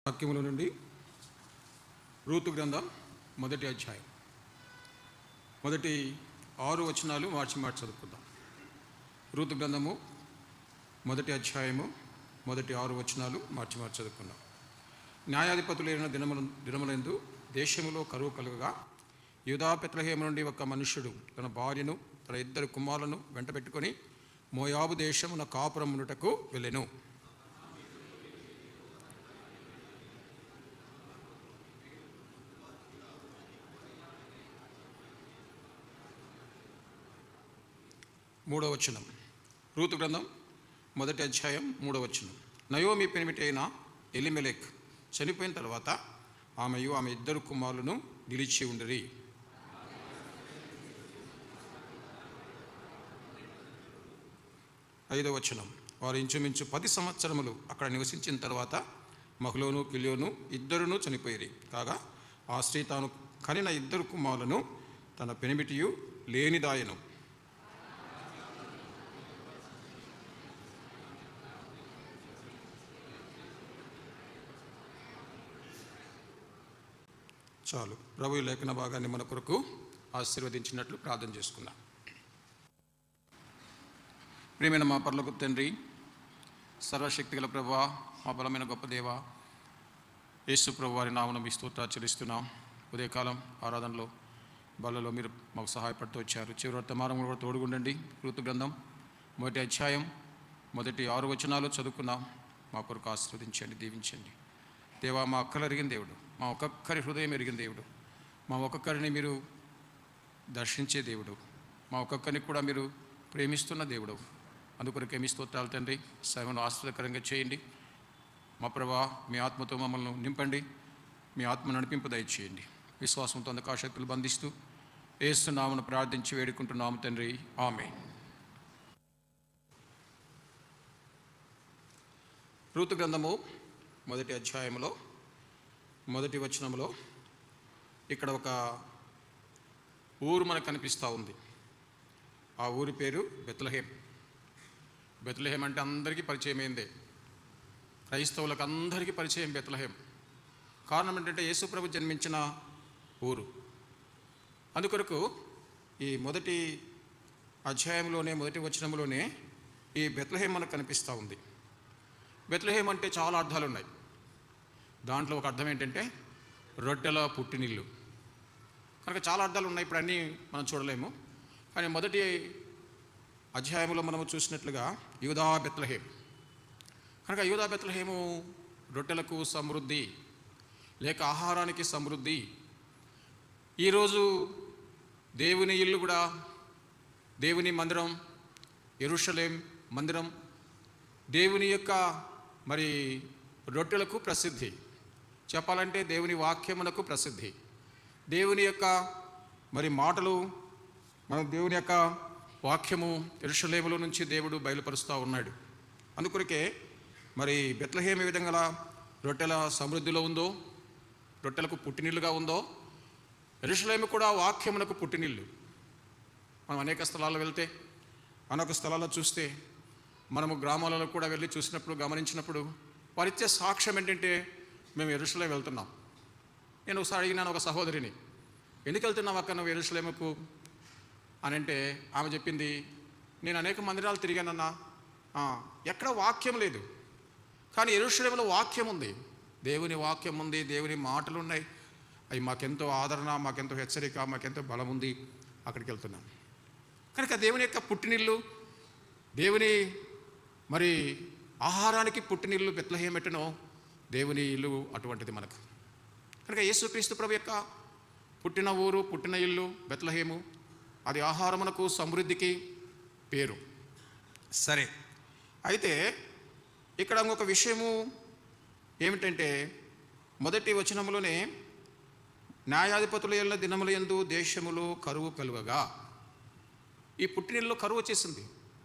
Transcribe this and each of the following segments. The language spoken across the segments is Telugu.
వాక్యముల నుండి రూతు గ్రంథం మొదటి అధ్యాయం మొదటి ఆరు వచనాలు మార్చి మార్చి చదువుకుందాం రూతు గ్రంథము మొదటి అధ్యాయము మొదటి ఆరు వచనాలు మార్చి మార్చి చదువుకుందాం న్యాయాధిపతులైన దినముల దినములందు దేశములో కరువు కలుగగా యూదా పెత్లహేమ నుండి ఒక మనుష్యుడు తన భార్యను తన ఇద్దరు కుమారులను వెంట పెట్టుకొని మోయాబు దేశమున కాపురమునుటకు వెళ్ళెను మూడవ వచనం రూతు గ్రంథం మొదటి అధ్యాయం మూడవ వచనం నయోమి పెనిమిటి అయిన ఎలిమెలెక్ చనిపోయిన తర్వాత ఆమెయు ఆమె ఇద్దరు కుమారులను నిలిచి ఉండిరి ఐదవ వచనం వారు ఇంచుమించు పది సంవత్సరములు అక్కడ నివసించిన తర్వాత మహులోను కిలియోను ఇద్దరును చనిపోయిరి కాగా ఆ స్త్రీ తాను కనిన ఇద్దరు కుమారులను తన పెనిమిటియు లేనిదాయను చాలు ప్రభు ఈ లేఖన భాగాన్ని మన కొరకు ఆశీర్వదించినట్లు ప్రార్థన చేసుకుందాం ప్రియమైన మా పర్లకు తండ్రి సర్వశక్తి గల ప్రభా మా బలమైన గొప్ప దేవ యేసు ప్రభు వారి నామను మీ స్తోత్ర చెల్లిస్తున్నాం ఉదయకాలం ఆరాధనలో బలలో మీరు మాకు సహాయపడుతూ వచ్చారు చివరి వర్తమానం కూడా తోడుగుండండి ఋతు గ్రంథం మొదటి అధ్యాయం మొదటి ఆరు వచనాలు చదువుకున్నాం మా కొరకు ఆశీర్వదించండి దీవించండి దేవా మా అక్కలు ఎరిగిన దేవుడు మా ఒక్కొక్కరి హృదయం ఎరిగిన దేవుడు మా ఒక్కొక్కరిని మీరు దర్శించే దేవుడు మా ఒక్కొక్కరిని కూడా మీరు ప్రేమిస్తున్న దేవుడు అందుకొరకు ఏమి స్తోత్రాలు తండ్రి సేవను ఆశ్చర్యకరంగా చేయండి మా ప్రభా మీ ఆత్మతో మమ్మల్ని నింపండి మీ ఆత్మ నడిపింపు దయచేయండి విశ్వాసంతో అందుకాశక్తులు బంధిస్తూ ఏస్తున్నామను ప్రార్థించి వేడుకుంటున్నాము తండ్రి ఆమె ఋతు గ్రంథము మొదటి అధ్యాయంలో మొదటి వచనంలో ఇక్కడ ఒక ఊరు మనకు కనిపిస్తూ ఉంది ఆ ఊరి పేరు బెత్లహేం బెత్లహేం అంటే అందరికీ పరిచయమైందే క్రైస్తవులకు అందరికీ పరిచయం బెత్లహేం కారణం ఏంటంటే యేసుప్రభు జన్మించిన ఊరు అందుకొరకు ఈ మొదటి అధ్యాయంలోనే మొదటి వచనంలోనే ఈ బెత్లహేం మనకు కనిపిస్తూ ఉంది బెత్లహేం అంటే చాలా అర్థాలు ఉన్నాయి దాంట్లో ఒక అర్థం ఏంటంటే రొట్టెల పుట్టినిల్లు కనుక చాలా అర్థాలు ఉన్నాయి ఇప్పుడు అన్నీ మనం చూడలేము కానీ మొదటి అధ్యాయంలో మనము చూసినట్లుగా యూదా బెత్లహేం కనుక యూదా బెత్లహేము రొట్టెలకు సమృద్ధి లేక ఆహారానికి సమృద్ధి ఈరోజు దేవుని ఇల్లు కూడా దేవుని మందిరం ఎరుషలేం మందిరం దేవుని యొక్క మరి రొట్టెలకు ప్రసిద్ధి చెప్పాలంటే దేవుని వాక్యమునకు ప్రసిద్ధి దేవుని యొక్క మరి మాటలు మన దేవుని యొక్క వాక్యము ఎరుషలేములో నుంచి దేవుడు బయలుపరుస్తూ ఉన్నాడు అందుకొరకే మరి బెత్లహేం ఏ విధంగా రొట్టెల సమృద్ధిలో ఉందో రొట్టెలకు పుట్టినిల్లుగా ఉందో ఎరుషలేము కూడా వాక్యమునకు పుట్టినిల్లు మనం అనేక స్థలాల్లో వెళ్తే అనేక స్థలాల్లో చూస్తే మనము గ్రామాలలో కూడా వెళ్ళి చూసినప్పుడు గమనించినప్పుడు వారిచ్చే సాక్ష్యం ఏంటంటే మేము ఎరుసలేం వెళ్తున్నాం నేను ఒకసారి అడిగినాను ఒక సహోదరిని ఎందుకు వెళ్తున్నావు అక్క నువ్వు ఎరుసలేముకు అని అంటే ఆమె చెప్పింది నేను అనేక మందిరాలు తిరిగానన్నా "ఆ, ఎక్కడ వాక్యం లేదు కానీ ఎరుసలేములో వాక్యం ఉంది దేవుని వాక్యం ఉంది దేవుని మాటలు ఉన్నాయి అవి మాకెంతో ఆదరణ మాకెంతో హెచ్చరిక మాకెంతో బలం ఉంది అక్కడికి వెళ్తున్నాం కనుక దేవుని యొక్క పుట్టినిల్లు దేవుని మరి ఆహారానికి పుట్టినిల్లు బెత్లహేం ఎట్టనో దేవుని ఇల్లు అటువంటిది మనకు కనుక యేసుక్రీస్తు ప్రభు యొక్క పుట్టిన ఊరు పుట్టిన ఇల్లు బెత్లహేము అది ఆహారమునకు సమృద్ధికి పేరు సరే అయితే ఇక్కడ ఇంకొక విషయము ఏమిటంటే మొదటి వచనంలోనే న్యాయాధిపతుల యొక్క దినముల యందు దేశములు కరువు కలుగగా ఈ పుట్టినిల్లో కరువు వచ్చేసింది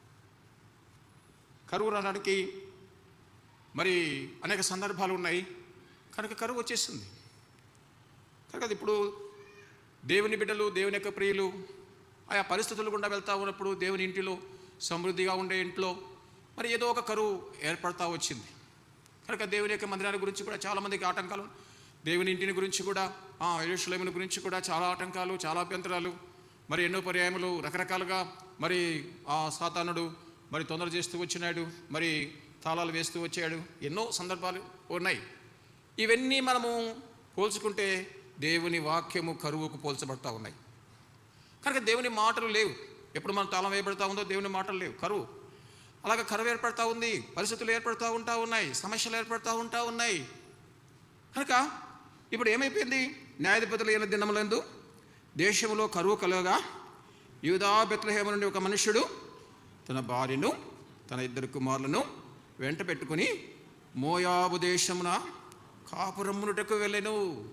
కరువు రావడానికి మరి అనేక సందర్భాలు ఉన్నాయి కనుక కరువు వచ్చేసింది కనుక అది ఇప్పుడు దేవుని బిడ్డలు దేవుని యొక్క ప్రియులు ఆయా పరిస్థితులు గుండా వెళ్తా ఉన్నప్పుడు దేవుని ఇంటిలో సమృద్ధిగా ఉండే ఇంట్లో మరి ఏదో ఒక కరువు ఏర్పడతా వచ్చింది కనుక దేవుని యొక్క మందిరాల గురించి కూడా చాలామందికి ఆటంకాలు దేవుని ఇంటిని గురించి కూడా ఆ ఎరుషులేముని గురించి కూడా చాలా ఆటంకాలు చాలా అభ్యంతరాలు మరి ఎన్నో పర్యాయములు రకరకాలుగా మరి ఆ సాతానుడు మరి తొందర చేస్తూ వచ్చినాడు మరి తాళాలు వేస్తూ వచ్చాడు ఎన్నో సందర్భాలు ఉన్నాయి ఇవన్నీ మనము పోల్చుకుంటే దేవుని వాక్యము కరువుకు పోల్చబడతా ఉన్నాయి కనుక దేవుని మాటలు లేవు ఎప్పుడు మనం తాళం వేయబడతా ఉందో దేవుని మాటలు లేవు కరువు అలాగే కరువు ఏర్పడతా ఉంది పరిస్థితులు ఏర్పడతా ఉంటా ఉన్నాయి సమస్యలు ఏర్పడతా ఉంటా ఉన్నాయి కనుక ఇప్పుడు ఏమైపోయింది న్యాయాధిపతులు అయిన దినములందు దేశంలో కరువు కలగగా యూదా బెత్లహేమ నుండి ఒక మనుష్యుడు తన భార్యను తన ఇద్దరు కుమారులను వెంట పెట్టుకుని మోయాబు దేశమున కాపురమ్మునుటకు వెళ్ళెను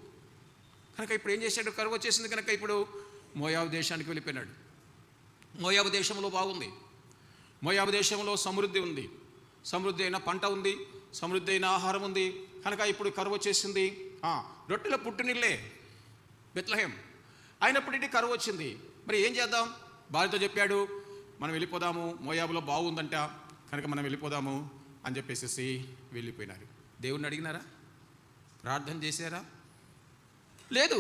కనుక ఇప్పుడు ఏం చేశాడు కరువు వచ్చేసింది కనుక ఇప్పుడు మోయాబు దేశానికి వెళ్ళిపోయినాడు మోయాబు దేశంలో బాగుంది మోయాబు దేశంలో సమృద్ధి ఉంది సమృద్ధి అయిన పంట ఉంది సమృద్ధి అయిన ఆహారం ఉంది కనుక ఇప్పుడు కరువు వచ్చేసింది ఆ, రొట్టెల పుట్టినిల్లే బెత్లహేం అయినప్పటికీ కరువు వచ్చింది మరి ఏం చేద్దాం భార్యతో చెప్పాడు మనం వెళ్ళిపోదాము మోయాబులో బాగుందంట కనుక మనం వెళ్ళిపోదాము అని చెప్పేసి వెళ్ళిపోయినారు దేవుణ్ణి అడిగినారా ప్రార్థన చేశారా లేదు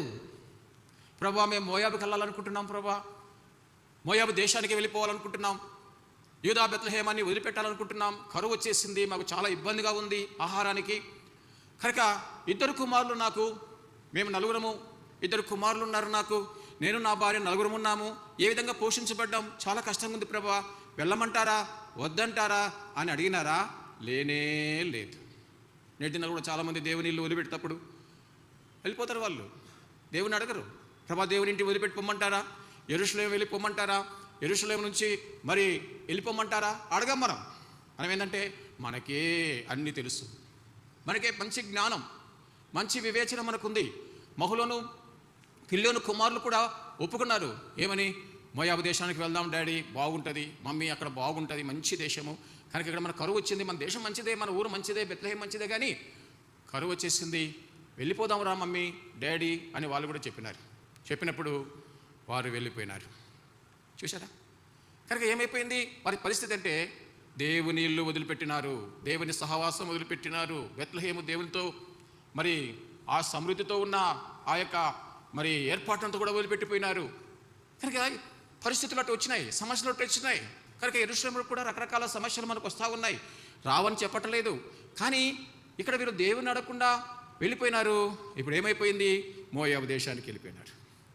ప్రభా మేము మోయాబుకి వెళ్ళాలనుకుంటున్నాం ప్రభా మోయాబు దేశానికి వెళ్ళిపోవాలనుకుంటున్నాం యూదా బెత్లహేమాన్ని వదిలిపెట్టాలనుకుంటున్నాం కరువు వచ్చేసింది మాకు చాలా ఇబ్బందిగా ఉంది ఆహారానికి కనుక ఇద్దరు కుమారులు నాకు మేము నలుగురము ఇద్దరు కుమారులు ఉన్నారు నాకు నేను నా భార్య నలుగురం ఉన్నాము ఏ విధంగా పోషించబడ్డాం చాలా కష్టంగా ఉంది ప్రభా వెళ్ళమంటారా వద్దంటారా అని అడిగినారా లేనే లేదు నేటి దినాలు కూడా చాలామంది దేవుని ఇల్లు వదిలిపెట్టేటప్పుడు వెళ్ళిపోతారు వాళ్ళు దేవుని అడగరు ప్రభా దేవుని ఇంటి వదిలిపెట్టి పొమ్మంటారా ఎరుషులేం వెళ్ళి పొమ్మంటారా ఎరుషులేం నుంచి మరి వెళ్ళిపోమ్మంటారా అడగం మనం మనం ఏంటంటే మనకే అన్నీ తెలుసు మనకే మంచి జ్ఞానం మంచి వివేచన మనకుంది మహులోను కిల్లోను కుమారులు కూడా ఒప్పుకున్నారు ఏమని మోయాబు దేశానికి వెళ్దాం డాడీ బాగుంటుంది మమ్మీ అక్కడ బాగుంటుంది మంచి దేశము కనుక ఇక్కడ మన కరువు వచ్చింది మన దేశం మంచిదే మన ఊరు మంచిదే బెత్లహేం మంచిదే కానీ కరువు వచ్చేసింది వెళ్ళిపోదాం రా మమ్మీ డాడీ అని వాళ్ళు కూడా చెప్పినారు చెప్పినప్పుడు వారు వెళ్ళిపోయినారు చూసారా కనుక ఏమైపోయింది వారి పరిస్థితి అంటే దేవుని ఇల్లు వదిలిపెట్టినారు దేవుని సహవాసం వదిలిపెట్టినారు బెత్లహేము దేవునితో మరి ఆ సమృద్ధితో ఉన్న ఆ యొక్క మరి ఏర్పాట్లంతా కూడా వదిలిపెట్టిపోయినారు కనుక పరిస్థితులు అటు వచ్చినాయి సమస్యలు అటు వచ్చినాయి కనుక ఎరుశ్రమంలో కూడా రకరకాల సమస్యలు మనకు వస్తూ ఉన్నాయి రావని చెప్పట్లేదు కానీ ఇక్కడ వీరు దేవుని అడగకుండా వెళ్ళిపోయినారు ఇప్పుడు ఏమైపోయింది మోయాబు దేశానికి వెళ్ళిపోయినారు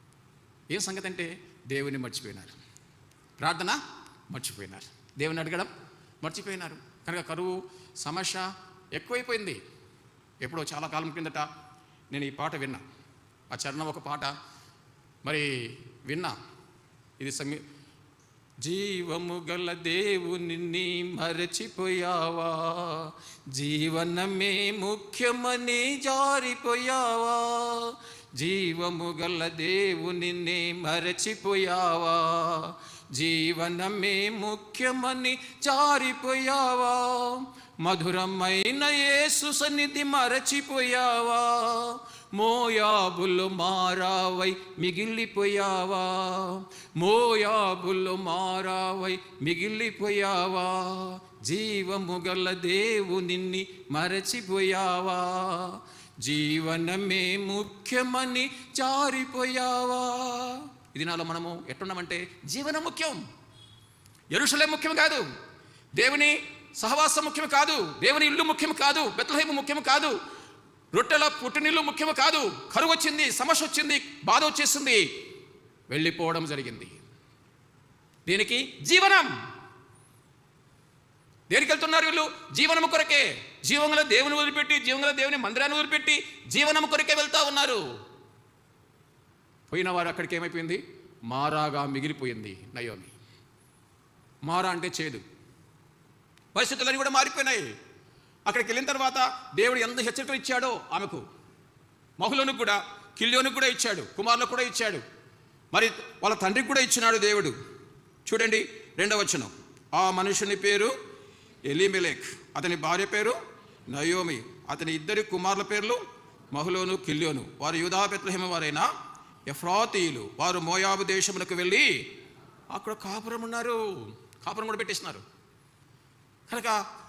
ఏం సంగతి అంటే దేవుని మర్చిపోయినారు ప్రార్థన మర్చిపోయినారు దేవుని అడగడం మర్చిపోయినారు కనుక కరువు సమస్య ఎక్కువైపోయింది ఎప్పుడో చాలా కాలం కిందట నేను ఈ పాట విన్నా ఆ చరణం ఒక పాట మరి విన్నా ఇది సమీ జీవము గల దేవుని మరచిపోయావా జీవనమే ముఖ్యమని జారిపోయావా జీవము గల దేవుని మరచిపోయావా జీవనమే ముఖ్యమని జారిపోయావా మధురమైన యేసు సన్నిధి మరచిపోయావా మోయాబులు మారావై మిగిలిపోయావా మోయాబులు మారావై మిగిలిపోయావా జీవము గల దేవునిన్ని మరచిపోయావా జీవనమే ముఖ్యమని జారిపోయావా ఇది నాలో మనము ఎట్టున్నామంటే జీవనం ముఖ్యం ఎరుషలే ముఖ్యం కాదు దేవుని సహవాసం ముఖ్యం కాదు దేవుని ఇల్లు ముఖ్యం కాదు బెత్లహేము ముఖ్యం కాదు రొట్టెల పుట్టినిల్లు ముఖ్యం కాదు కరువు వచ్చింది సమస్య వచ్చింది బాధ వచ్చేసింది వెళ్ళిపోవడం జరిగింది దీనికి జీవనం దేనికి వెళ్తున్నారు వీళ్ళు జీవనము కొరకే జీవంగల దేవుని వదిలిపెట్టి జీవంగల దేవుని మందిరాన్ని వదిలిపెట్టి జీవనం కొరకే వెళ్తా ఉన్నారు పోయిన వారు అక్కడికి ఏమైపోయింది మారాగా మిగిలిపోయింది నయోమి మారా అంటే చేదు పరిస్థితులన్నీ కూడా మారిపోయినాయి అక్కడికి వెళ్ళిన తర్వాత దేవుడు ఎంత హెచ్చరికలు ఇచ్చాడో ఆమెకు మహులను కూడా కిల్యోనికి కూడా ఇచ్చాడు కుమారులకు కూడా ఇచ్చాడు మరి వాళ్ళ తండ్రికి కూడా ఇచ్చినాడు దేవుడు చూడండి రెండవ వచనం ఆ మనుషుని పేరు ఎలిమెలేక్ అతని భార్య పేరు నయోమి అతని ఇద్దరి కుమారుల పేర్లు మహులోను కిల్యోను వారు యూదా బెత్లహేమ వారైన ఎఫ్రాతీయులు వారు మోయాబు దేశమునకు వెళ్ళి అక్కడ కాపురం ఉన్నారు కాపురం కూడా పెట్టేసినారు కనుక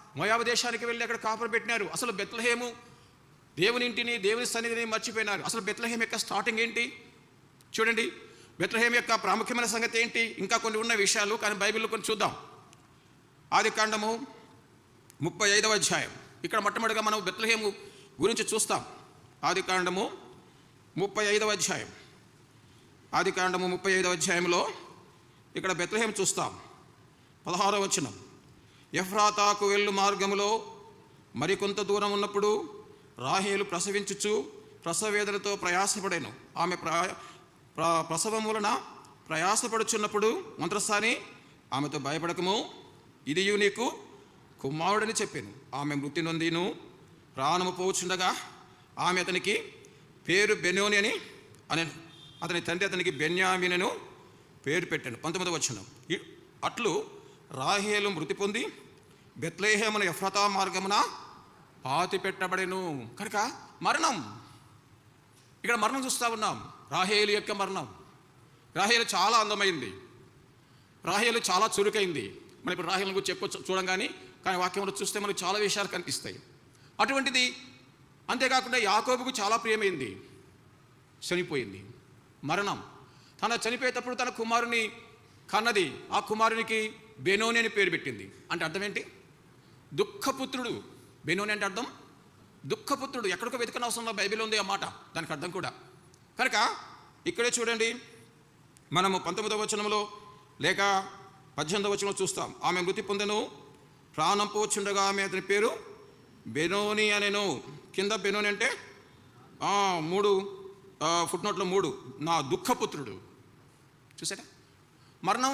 మోయాబు దేశానికి వెళ్ళి అక్కడ కాపురం పెట్టినారు అసలు బెత్లహేము దేవుని ఇంటిని దేవుని సన్నిధిని మర్చిపోయినారు అసలు బెత్లహేం యొక్క స్టార్టింగ్ ఏంటి చూడండి బెత్లహేం యొక్క ప్రాముఖ్యమైన సంగతి ఏంటి ఇంకా కొన్ని ఉన్న విషయాలు కానీ బైబిల్లో కొన్ని చూద్దాం ఆది కాండము ముప్పై ఐదవ అధ్యాయం ఇక్కడ మొట్టమొదటిగా మనం బెత్లహేము గురించి చూస్తాం ఆది కాండము ముప్పై ఐదవ అధ్యాయం ఆది కాండము ముప్పై ఐదవ అధ్యాయంలో ఇక్కడ బెత్లహేం చూస్తాం పదహారవ వచనం ఎఫ్రాతాకు వెళ్ళు మార్గములో మరికొంత దూరం ఉన్నప్పుడు రాహేలు ప్రసవించుచు ప్రసవేదనతో ప్రయాసపడాను ఆమె ప్ర ప్ర- ప్రసవం వలన ప్రయాసపడుచున్నప్పుడు మంత్రస్థాని ఆమెతో భయపడకము ఇది నీకు కుమారుడని చెప్పాను ఆమె మృతి నొందిను ప్రాణము పోచుండగా ఆమె అతనికి పేరు బెనోని అని అని అతని తండ్రి అతనికి బెన్యామినను పేరు పెట్టాను పంతొమ్మిది వచ్చిన అట్లు రాహేలు మృతి పొంది బెత్లేహేమన ఎఫ్రతా మార్గమున పాతి పెట్టబడెను కనుక మరణం ఇక్కడ మరణం చూస్తూ ఉన్నాం రాహేలు యొక్క మరణం రాహేలు చాలా అందమైంది రాహేలు చాలా చురుకైంది మనం ఇప్పుడు రాహేలు గురించి ఎక్కువ చూ- చూడం కానీ కానీ వాక్యంలో చూస్తే మనకు చాలా విషయాలు కనిపిస్తాయి అటువంటిది అంతేకాకుండా యాకోబుకు చాలా ప్రియమైంది చనిపోయింది మరణం తన చనిపోయేటప్పుడు తన కుమారుని కన్నది ఆ కుమారునికి బెనోని అని పేరు పెట్టింది అంటే అర్థం ఏంటి దుఃఖపుత్రుడు బెనోని అంటే అర్థం దుఃఖపుత్రుడు ఎక్కడికో వెతకని అవసరం బైబిల్ ఉంది ఆ మాట దానికి అర్థం కూడా కనుక ఇక్కడే చూడండి మనము పంతొమ్మిదవ వచనంలో లేక పద్దెనిమిదవ వచనంలో చూస్తాం ఆమె మృతి పొందెను ప్రాణం పోచుండగా ఆమె అతని పేరు బెనోని అనేను కింద బెనోని అంటే ఆ, మూడు ఫుట్ నోట్లో మూడు నా దుఃఖపుత్రుడు చూసారా మరణం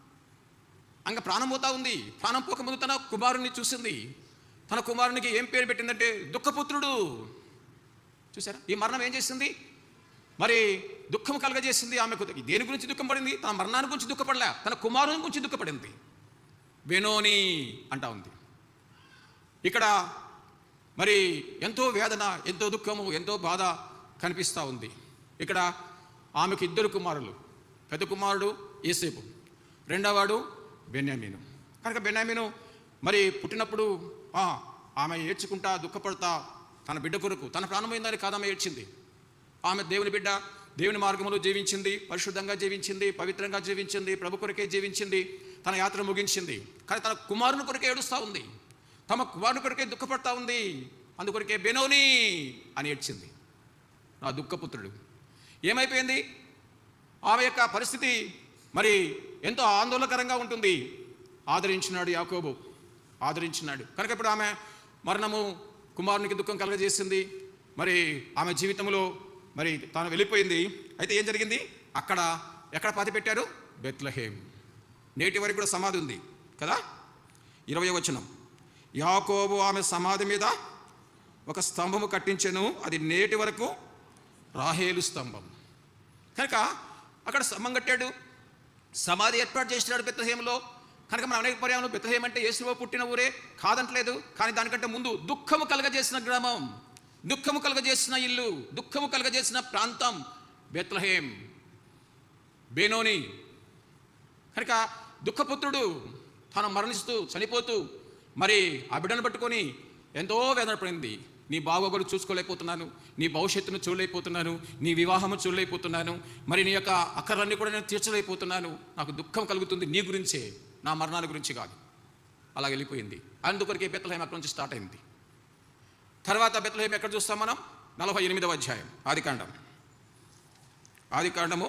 అంగ ప్రాణం పోతా ఉంది ప్రాణం పోకముందు తన కుమారుని చూసింది తన కుమారునికి ఏం పేరు పెట్టిందంటే దుఃఖపుత్రుడు చూసారా ఈ మరణం ఏం చేసింది మరి దుఃఖం కలగజేసింది ఆమెకు దేని గురించి దుఃఖం పడింది తన మరణాన్ని గురించి దుఃఖపడలే తన కుమారుని గురించి దుఃఖపడింది బెనోని అంటా ఉంది ఇక్కడ మరి ఎంతో వేదన ఎంతో దుఃఖము ఎంతో బాధ కనిపిస్తూ ఉంది ఇక్కడ ఆమెకు ఇద్దరు కుమారులు పెద్ద కుమారుడు ఏసేపు రెండవవాడు బెన్యామీను కనుక బెన్యామీను మరి పుట్టినప్పుడు ఆ, ఆమె ఏడ్చుకుంటా దుఃఖపడతా తన బిడ్డ కొరకు తన ప్రాణమైందని కాదమ్మ ఏడ్చింది ఆమె దేవుని బిడ్డ దేవుని మార్గంలో జీవించింది పరిశుద్ధంగా జీవించింది పవిత్రంగా జీవించింది ప్రభు కొరకే జీవించింది తన యాత్ర ముగించింది కానీ తన కుమారుని కొరకే ఏడుస్తూ ఉంది తమ కుమారుని కొరకే దుఃఖపడతా ఉంది అందుకొరకే బెనోని అని ఏడ్చింది నా దుఃఖపుత్రుడు ఏమైపోయింది ఆమె యొక్క పరిస్థితి మరి ఎంతో ఆందోళనకరంగా ఉంటుంది ఆదరించినాడు యాకోబు ఆదరించినాడు కనుక ఇప్పుడు ఆమె మరణము కుమారునికి దుఃఖం కలగజేసింది మరి ఆమె జీవితంలో మరి తాను వెళ్ళిపోయింది అయితే ఏం జరిగింది అక్కడ ఎక్కడ పాతి పెట్టారు బెత్లహేం నేటి వరకు కూడా సమాధి ఉంది కదా ఇరవై వచనం యాకోబు ఆమె సమాధి మీద ఒక స్తంభము కట్టించెను అది నేటి వరకు రాహేలు స్తంభం కనుక అక్కడ స్తంభం కట్టాడు సమాధి ఏర్పాటు చేసినాడు బెత్తహేములో కనుక మన అనేక పర్యాలు బెత్తహేం అంటే యేసులో పుట్టిన ఊరే కాదంటలేదు కానీ దానికంటే ముందు దుఃఖము కలగజేసిన గ్రామం దుఃఖము కలగజేసిన ఇల్లు దుఃఖము కలగజేసిన ప్రాంతం బెత్లహేం బేనోని కనుక దుఃఖపుత్రుడు తను మరణిస్తూ చనిపోతూ మరి ఆ బిడ్డను పట్టుకొని ఎంతో వేదన పడింది నీ బాగోగులు చూసుకోలేకపోతున్నాను నీ భవిష్యత్తును చూడలేకపోతున్నాను నీ వివాహము చూడలేకపోతున్నాను మరి నీ యొక్క అక్కర్లన్నీ కూడా నేను తీర్చలేకపోతున్నాను నాకు దుఃఖం కలుగుతుంది నీ గురించే నా మరణాల గురించి కాదు అలా వెళ్ళిపోయింది అందుకొరకే బెత్తలహేమ అక్కడి నుంచి స్టార్ట్ అయింది తర్వాత బెత్తలహేమ ఎక్కడ చూస్తాం మనం నలభై ఎనిమిదవ అధ్యాయం ఆదికాండం ఆదికాండము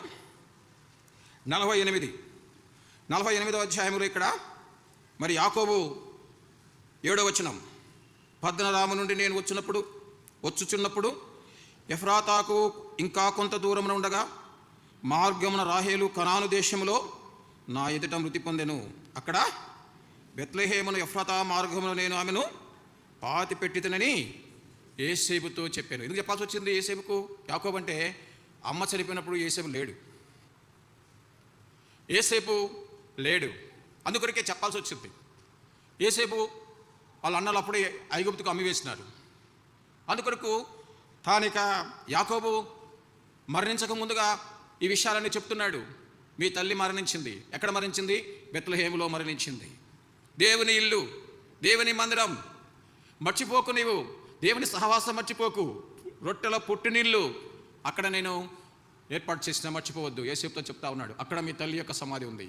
నలభై ఎనిమిది నలభై ఎనిమిదవ అధ్యాయంలో ఇక్కడ మరి యాకోబు ఏడో వచనం పద్మనారాము నుండి నేను వచ్చినప్పుడు వచ్చుచున్నప్పుడు ఎఫ్రాతాకు ఇంకా కొంత దూరమున ఉండగా మార్గమున రాహేలు కనాను దేశములో నా ఎదుట మృతి పొందెను అక్కడ బెత్లెహేమును ఎఫ్రాతా మార్గములో నేను ఆమెను పాతి పెట్టితనని ఏసేపుతో చెప్పాను ఎందుకు చెప్పాల్సి వచ్చింది ఏసేపుకు యాకోబు అంటే అమ్మ చనిపోయినప్పుడు ఏసేపు లేడు ఏసేపు లేడు అందుకొరకే చెప్పాల్సి వచ్చింది ఏసేపు వాళ్ళ అన్నలు అప్పుడే ఐగుప్తుకు అమ్మివేసినారు అందుకొరకు తానిక యాకోబు మరణించక ముందుగా ఈ విషయాలన్నీ చెప్తున్నాడు మీ తల్లి మరణించింది ఎక్కడ మరణించింది బెత్లహేములో మరణించింది దేవుని ఇల్లు దేవుని మందిరం మర్చిపోకు నీవు దేవుని సహవాసం మర్చిపోకు రొట్టెల పుట్టినీళ్ళు అక్కడ నేను ఏర్పాటు చేసిన మర్చిపోవద్దు ఏసేపుతో చెప్తా ఉన్నాడు అక్కడ మీ తల్లి యొక్క సమాధి ఉంది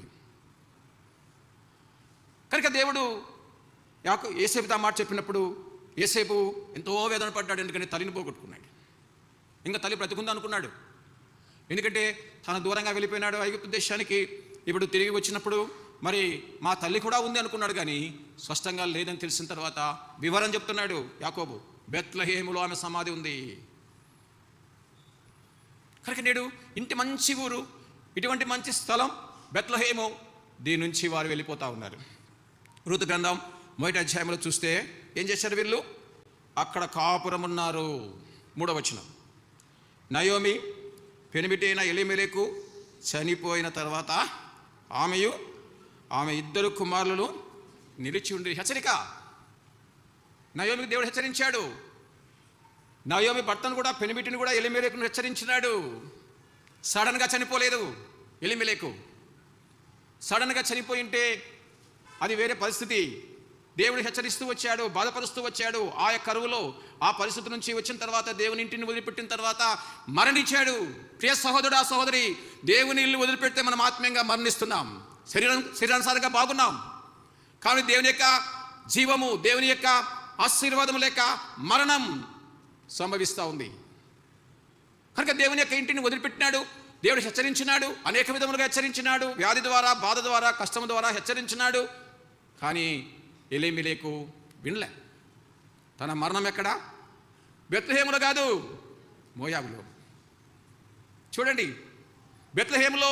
కనుక దేవుడు యాకు ఏసేపుతో ఆ మాట చెప్పినప్పుడు ఏసేపు ఎంతో వేదన పడ్డాడు ఎందుకంటే తల్లిని పోగొట్టుకున్నాడు ఇంకా తల్లి బ్రతుకుందా అనుకున్నాడు ఎందుకంటే తన దూరంగా వెళ్ళిపోయినాడు ఐగుప్తు దేశానికి ఇప్పుడు తిరిగి వచ్చినప్పుడు మరి మా తల్లి కూడా ఉంది అనుకున్నాడు కానీ స్పష్టంగా లేదని తెలిసిన తర్వాత వివరం చెప్తున్నాడు యాకోబు బెత్లహేములో ఆమె సమాధి ఉంది కనుక నేడు ఇంటి మంచి ఊరు ఇటువంటి మంచి స్థలం బెత్లహేము దీని నుంచి వారు వెళ్ళిపోతా ఉన్నారు ఋతు గ్రంథం మొదటి అధ్యాయంలో చూస్తే ఏం చేశారు వీళ్ళు అక్కడ కాపురం ఉన్నారు మూడవ వచనం నయోమి పెనిమిటైన ఎలిమెలకు చనిపోయిన తర్వాత ఆమెయు ఆమె ఇద్దరు కుమారులను నిలిచి ఉండి హెచ్చరిక నయోమికి దేవుడు హెచ్చరించాడు నయోమి భర్తను కూడా పెనిమిటిని కూడా ఎలిమెలేకును హెచ్చరించినాడు సడన్గా చనిపోలేదు ఎలిమెలేకు సడన్గా చనిపోయి ఉంటే అది వేరే పరిస్థితి దేవుడు హెచ్చరిస్తూ వచ్చాడు బాధపరుస్తూ వచ్చాడు ఆ యొక్క కరువులో ఆ పరిస్థితి నుంచి వచ్చిన తర్వాత దేవుని ఇంటిని వదిలిపెట్టిన తర్వాత మరణించాడు ప్రియ సహోదరుడా సహోదరి దేవుని ఇల్లు వదిలిపెడితే మనం ఆత్మీయంగా మరణిస్తున్నాం శరీరం శరీరానుసారంగా బాగున్నాం కానీ దేవుని యొక్క జీవము దేవుని యొక్క ఆశీర్వాదం లేక మరణం సంభవిస్తూ ఉంది కనుక దేవుని యొక్క ఇంటిని వదిలిపెట్టినాడు దేవుడు హెచ్చరించినాడు అనేక విధములుగా హెచ్చరించినాడు వ్యాధి ద్వారా బాధ ద్వారా కష్టం ద్వారా హెచ్చరించినాడు కానీ ఎలేమిలేకు వినలే తన మరణం ఎక్కడ బెత్లహేములో కాదు మోయాబులో చూడండి బెత్లహేములో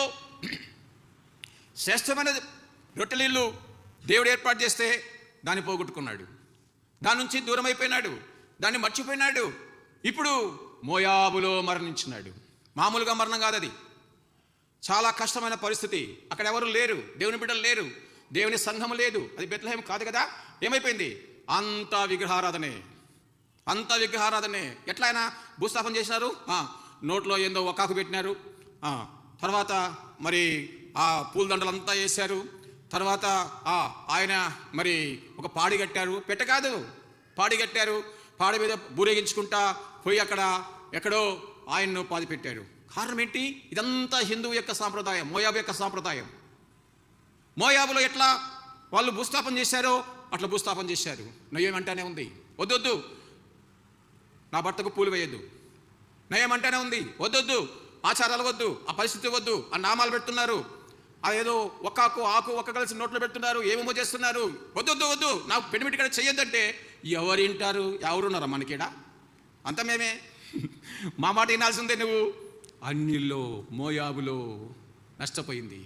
శ్రేష్టమైన రొట్టెలీళ్ళు దేవుడు ఏర్పాటు చేస్తే దాన్ని పోగొట్టుకున్నాడు దాని నుంచి దూరం అయిపోయినాడు దాన్ని మర్చిపోయినాడు ఇప్పుడు మోయాబులో మరణించినాడు మామూలుగా మరణం కాదు అది చాలా కష్టమైన పరిస్థితి అక్కడ ఎవరు లేరు దేవుని బిడ్డలు లేరు దేవుని సంఘం లేదు అది బెత్లహేం కాదు కదా ఏమైపోయింది అంతా విగ్రహారాధనే అంత విగ్రహారాధనే ఎట్లా ఆయన భూస్థాపన చేసినారు ఆ, నోట్లో ఏందో ఒకాకు పెట్టినారు ఆ, తర్వాత మరి ఆ పూలదండలంతా వేశారు తర్వాత ఆ, ఆయన మరి ఒక పాడి కట్టారు పెట్ట కాదు పాడి కట్టారు పాడి మీద బూరేగించుకుంటా పోయి అక్కడ ఎక్కడో ఆయన్ను పాది పెట్టారు కారణం ఏంటి ఇదంతా హిందువు యొక్క సాంప్రదాయం మోయాబు యొక్క సాంప్రదాయం మోయాబులో ఎట్లా వాళ్ళు భూస్థాపన చేశారో అట్లా భూస్థాపన చేశారు నయం అంటానే ఉంది వద్దొద్దు నా భర్తకు పూలు వేయొద్దు నయం అంటానే ఉంది వద్దొద్దు ఆచారాలు వద్దు ఆ పరిస్థితి వద్దు ఆ నామాలు పెడుతున్నారు అదేదో ఒక్కాకు ఆకు ఒక్క కలిసి నోట్లో పెడుతున్నారు ఏమేమో చేస్తున్నారు వద్దొద్దు వద్దు నాకు పెనిమిటి ఇక్కడ చెయ్యొద్దంటే ఎవరు వింటారు ఎవరున్నారా మనకిడా అంత మేమే మా మాట వినాల్సిందే నువ్వు అన్నిల్లో మోయాబులో నష్టపోయింది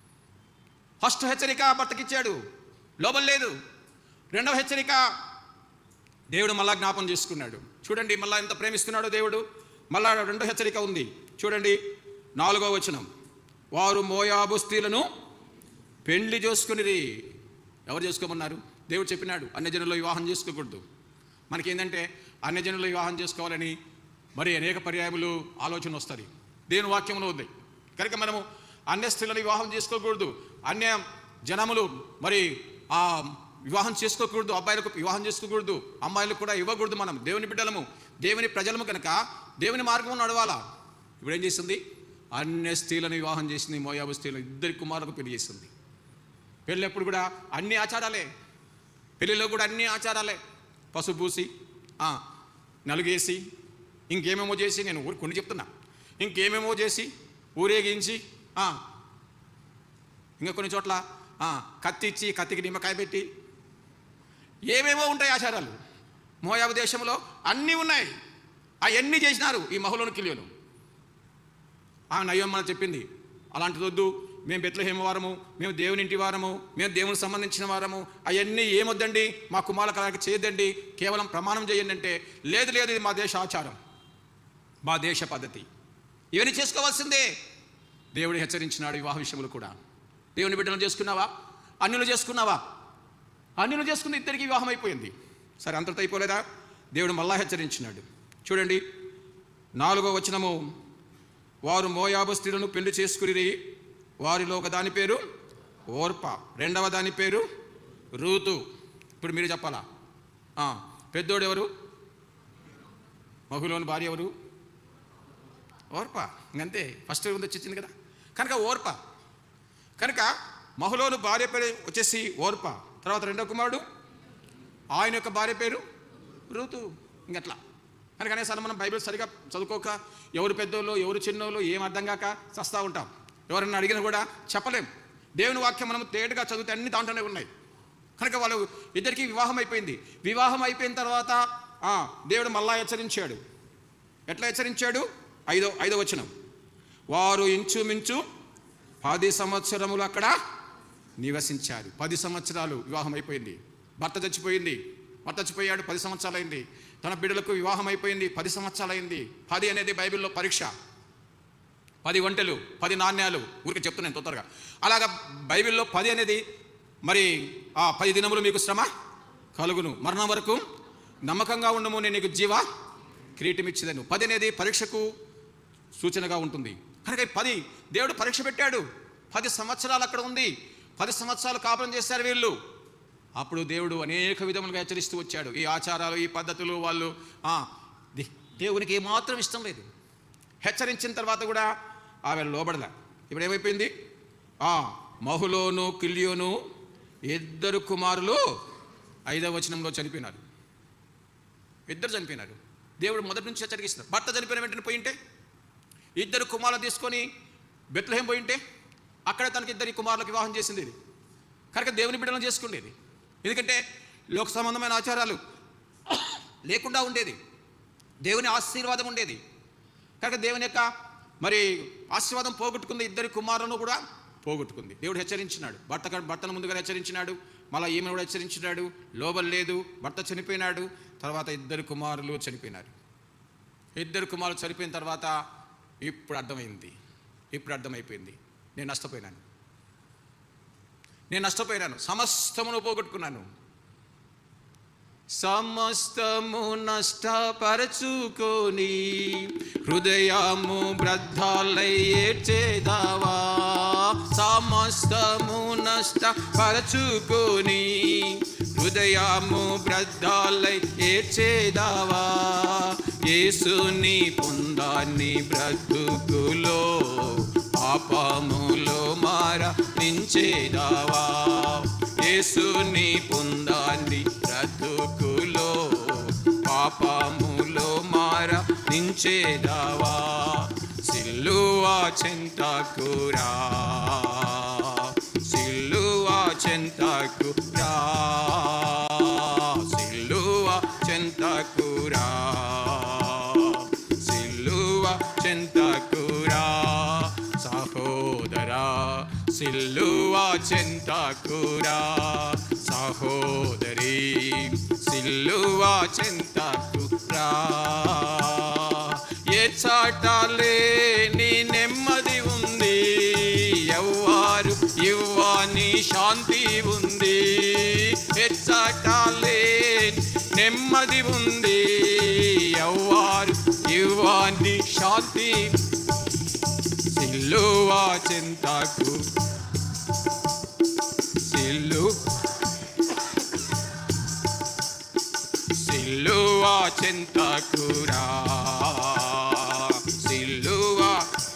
ఫస్ట్ హెచ్చరిక భర్తకిచ్చాడు లోపల లేదు రెండవ హెచ్చరిక దేవుడు మళ్ళా జ్ఞాపం చేసుకున్నాడు చూడండి మళ్ళా ఎంత ప్రేమిస్తున్నాడో దేవుడు మళ్ళా రెండో హెచ్చరిక ఉంది చూడండి నాలుగో వచనం వారు మోయాబు స్త్రీలను పెళ్లి చేసుకునిరి ఎవరు చేసుకోమన్నారు దేవుడు చెప్పినాడు అన్యజనుల్లో వివాహం చేసుకోకూడదు మనకేంటంటే అన్యజనుల్లో వివాహం చేసుకోవాలని మరి అనేక పర్యాయములు ఆలోచన వస్తుంది దేవుని వాక్యంలో ఉంది కనుక మనము అన్య స్త్రీలను వివాహం చేసుకోకూడదు అన్య జనములు మరి ఆ వివాహం చేసుకోకూడదు అబ్బాయిలకు వివాహం చేసుకోకూడదు అమ్మాయిలకు కూడా ఇవ్వకూడదు మనం దేవుని బిడ్డలము దేవుని ప్రజలము కనుక దేవుని మార్గం నడవాలా ఇప్పుడు ఏం చేసింది అన్య స్త్రీలను వివాహం చేసింది మోయాబు స్త్రీలు ఇద్దరి కుమారులకు పెళ్లి చేసింది పెళ్ళప్పుడు కూడా అన్ని ఆచారాలే పెళ్ళిలో కూడా అన్ని ఆచారాలే పసుపు పూసి ఆ, నలుగేసి ఇంకేమేమో చేసి నేను ఊరు కొన్ని చెప్తున్నా ఇంకేమేమో చేసి ఊరేగించి ఆ, ఇంకా కొన్ని చోట్ల ఆ, కత్తి ఇచ్చి కత్తికి నిమ్మకాయ పెట్టి ఏమేమో ఉంటాయి ఆచారాలు మోయాబు దేశంలో అన్నీ ఉన్నాయి అవన్నీ చేసినారు ఈ మహులోని కిలియోను ఆమె నయ్యం మనం చెప్పింది అలాంటిది వద్దు మేము బెత్లహేమ వారము మేము దేవుని ఇంటి వారము మేము దేవునికి సంబంధించిన వారము అవన్నీ ఏమొద్దండి మా కుమారుల కళకి చేయొద్దండి కేవలం ప్రమాణం చేయండి అంటే లేదు లేదు ఇది మా దేశ ఆచారం మా దేశ పద్ధతి ఇవన్నీ చేసుకోవాల్సిందే దేవుడు హెచ్చరించినాడు వివాహ విషయంలో కూడా దేవుని బిడ్డలు చేసుకున్నావా అన్యులు చేసుకున్నావా అన్యులు చేసుకున్న ఇద్దరికి వివాహం అయిపోయింది సరే అంతటితో అయిపోలేదా దేవుడు మళ్ళా హెచ్చరించినాడు చూడండి నాలుగో వచనము వారు మోయాబు స్త్రీలను పెళ్లి చేసుకుని వారిలో ఒక దాని పేరు ఓర్ప రెండవ దాని పేరు రూతు ఇప్పుడు మీరు చెప్పాలా ఆ, పెద్దోడు ఎవరు మగులోని భార్య ఎవరు ఓర్ప ఇంకంతే ఫస్ట్ ముందు వచ్చింది కదా కనుక ఓర్ప కనుక మహులోను భార్య పేరు వచ్చేసి ఓర్ప తర్వాత రెండో కుమారుడు ఆయన యొక్క భార్య పేరు ఋతు ఇంకట్లా కనుక అనేసారి మనం బైబిల్ సరిగా చదువుకోక ఎవరు పెద్దోళ్ళు ఎవరు చిన్నోళ్ళు ఏం అర్థం కాక చస్తా ఉంటాం ఎవరన్నా అడిగినా కూడా చెప్పలేం దేవుని వాక్యం మనం తేటగా చదివితే అన్ని దాంట్లోనే ఉన్నాయి కనుక వాళ్ళు ఇద్దరికి వివాహం అయిపోయింది వివాహం అయిపోయిన తర్వాత ఆ, దేవుడు మళ్ళా హెచ్చరించాడు ఎట్లా హెచ్చరించాడు ఐదో ఐదో వచనం వారు ఇంచుమించు పది సంవత్సరములు అక్కడ నివసించారు పది సంవత్సరాలు వివాహం అయిపోయింది భర్త చచ్చిపోయింది భర్త చచ్చిపోయాడు పది సంవత్సరాలైంది తన బిడ్డలకు వివాహం అయిపోయింది పది సంవత్సరాలైంది పది అనేది బైబిల్లో పరీక్ష పది వంటలు పది నాణ్యాలు ఊరికి చెప్తున్నాను తొందరగా అలాగా బైబిల్లో పది అనేది మరి ఆ పది దినములు మీకు శ్రమ కలుగును మరణం వరకు నమ్మకంగా ఉండము నేను నీకు జీవ కిరీటం ఇచ్చేదను పది అనేది పరీక్షకు సూచనగా ఉంటుంది కనుక ఈ పది దేవుడు పరీక్ష పెట్టాడు పది సంవత్సరాలు అక్కడ ఉంది పది సంవత్సరాలు కాపురం చేశారు వీళ్ళు అప్పుడు దేవుడు అనేక విధములుగా హెచ్చరిస్తూ వచ్చాడు ఈ ఆచారాలు ఈ పద్ధతులు వాళ్ళు ఆ, దే- దేవునికి ఏమాత్రం ఇష్టం లేదు హెచ్చరించిన తర్వాత కూడా ఆమె లోబడలే ఇప్పుడు ఏమైపోయింది ఆ మహులోను కిలియోను ఇద్దరు కుమారులు ఐదవ వచనంలో చనిపోయినారు ఇద్దరు చనిపోయినారు దేవుడు మొదటి నుంచి హెచ్చరిస్తున్నారు భర్త చనిపోయిన వెంటనే పోయింటే ఇద్దరు కుమారులు తీసుకొని బెత్లహేం పోయింటే అక్కడ తనకి ఇద్దరి కుమారులకు వివాహం చేసింది ఇది కనుక దేవుని బిడ్డలను చేసుకునేది ఎందుకంటే లోక సంబంధమైన ఆచారాలు లేకుండా ఉండేది దేవుని ఆశీర్వాదం ఉండేది కనుక దేవుని యొక్క మరి ఆశీర్వాదం పోగొట్టుకుంది ఇద్దరి కుమారులను కూడా పోగొట్టుకుంది దేవుడు హెచ్చరించినాడు భర్త భర్తను ముందుగా హెచ్చరించినాడు మళ్ళీ ఈమెను కూడా హెచ్చరించినాడు లోబల్ లేదు భర్త చనిపోయినాడు తర్వాత ఇద్దరు కుమారులు చనిపోయినారు ఇద్దరు కుమారులు చనిపోయిన తర్వాత ఇప్పుడు అర్థమైంది ఇప్పుడు అర్థమైపోయింది నేను నష్టపోయినాను నేను నష్టపోయినాను సమస్తమును పోగొట్టుకున్నాను సమస్తము నష్టపరచుకొని హృదయము బ్రద్ధాలై ఏడ్చేదావా సమస్తము నష్టపరచుకొని హృదయము బ్రద్ధాలై ఏడ్చేదావా యేసుని పొందాన్ని బ్రతుకులో పాపములో మార నించేదావా యేసుని పొందాన్ని బ్రతుకులో పాపములో మార నించేదావా సిల్లువా చెంతకురా సిల్లువా చెంతకురా సిల్లువా చెంతకురా సిల్లువా చెంతకురా సహోదరా సిల్లువా చెంతకురా సహోదరి సిల్లువా చెంతకురా ఏ చాటాలే నీ నెమ్మది ఉంది ఎవ్వారు ఇవ్వని శాంతి ఉంది ఎచ్చాటాలే నెమ్మది ఉంది ఎవ్వారు ఇవ్వని శాంతి సిల్లువా చింతకు సిల్లు సిల్లువా చింతకురా సిల్లువా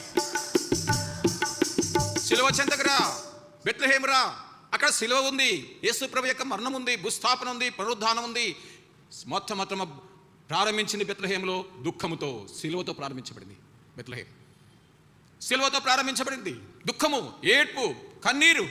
సిలువ చెంతకురా బెత్లహేమురా అక్కడ సిలువ ఉంది యేసు ప్రభు యొక్క మరణం ఉంది భూస్థాపన ఉంది పునరుద్ధానం ఉంది మొత్తం మొత్తం ప్రారంభించింది బెత్లహేములో దుఃఖముతో సిలువతో ప్రారంభించబడింది బెత్లహేం సిలువతో ప్రారంభించబడింది దుఃఖము ఏడ్పు కన్నీరు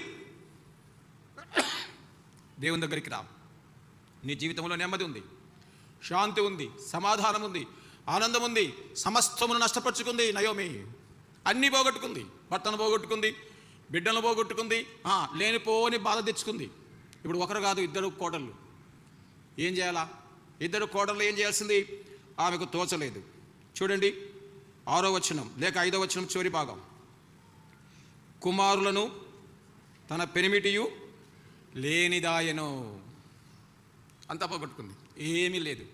దేవుని దగ్గరికి రా నీ జీవితంలో నెమ్మది ఉంది శాంతి ఉంది సమాధానం ఉంది ఆనందం ఉంది సమస్తమును నష్టపరుచుకుంది నయోమి అన్నీ పోగొట్టుకుంది భర్తను పోగొట్టుకుంది బిడ్డను పోగొట్టుకుంది ఆ, లేనిపోని బాధ తెచ్చుకుంది ఇప్పుడు ఒకరు కాదు ఇద్దరు కోడళ్ళు ఏం చేయాలా ఇద్దరు కోడళ్ళు ఏం చేయాల్సింది ఆమెకు తోచలేదు చూడండి ఆరో వచనం లేక ఐదో వచనం చివరి భాగం కుమారులను తన పెనిమిటియు లేనిదాయను అంతా పోగొట్టుకుంది ఏమీ లేదు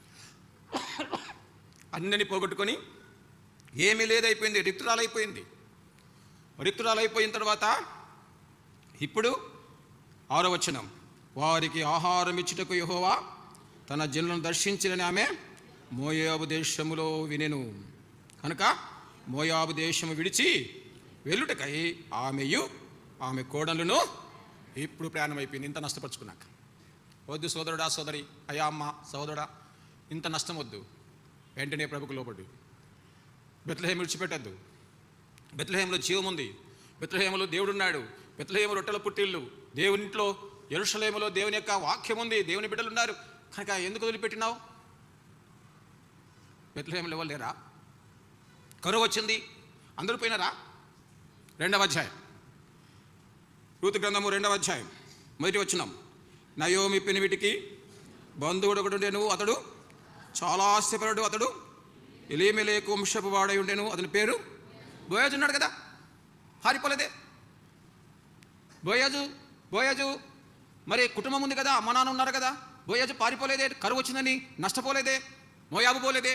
అన్నని పోగొట్టుకొని ఏమీ లేదైపోయింది రిక్తురాలైపోయింది రిక్తురాలైపోయిన తర్వాత ఇప్పుడు ఆరో వచనం వారికి ఆహారం ఇచ్చుటకు యెహోవా తన జనులను దర్శించినని ఆమె మోయాబు దేశములో వినెను కనుక మోయాబు దేశము విడిచి వెళ్ళుటకై ఆమెయు ఆమె కోడలను ఇప్పుడు ప్రయాణం అయిపోయింది ఇంత నష్టపరుచుకున్నాక వద్దు సోదరుడా సోదరి అయ్యా అమ్మ సోదరుడా ఇంత నష్టం వద్దు వెంటనే ప్రభుకు లోపడి బెత్లహేం విడిచిపెట్టద్దు బెత్లహేంలో జీవం ఉంది బెత్లహేములో దేవుడు ఉన్నాడు బెత్లహేము రొట్టెల పుట్టిల్లు దేవునింట్లో ఎరుషలేములో దేవుని యొక్క వాక్యం ఉంది దేవుని బిడ్డలు ఉన్నారు కనుక ఎందుకు వదిలిపెట్టినావు బెత్లహేములు ఎవరు లేరా కరువు వచ్చింది అందరూ పోయినారా రెండవ అధ్యాయం రూతు గ్రంథము రెండవ అధ్యాయం మొదటి వచ్చినాం నయోమి పెనివిటికి బంధువుడు ఒకడు ఉండేను అతడు చాలా ఆస్తిపరుడు అతడు ఎలీమెలేకు వంశపు వాడై ఉండేను అతని పేరు బోయాజు ఉన్నాడు కదా పారిపోలేదే బోయాజు బోయాజు మరి కుటుంబం ఉంది కదా అమ్మ నాన్న ఉన్నారు కదా బోయాజు పారిపోలేదే కరువు వచ్చిందని నష్టపోలేదే మోయాబు పోలేదే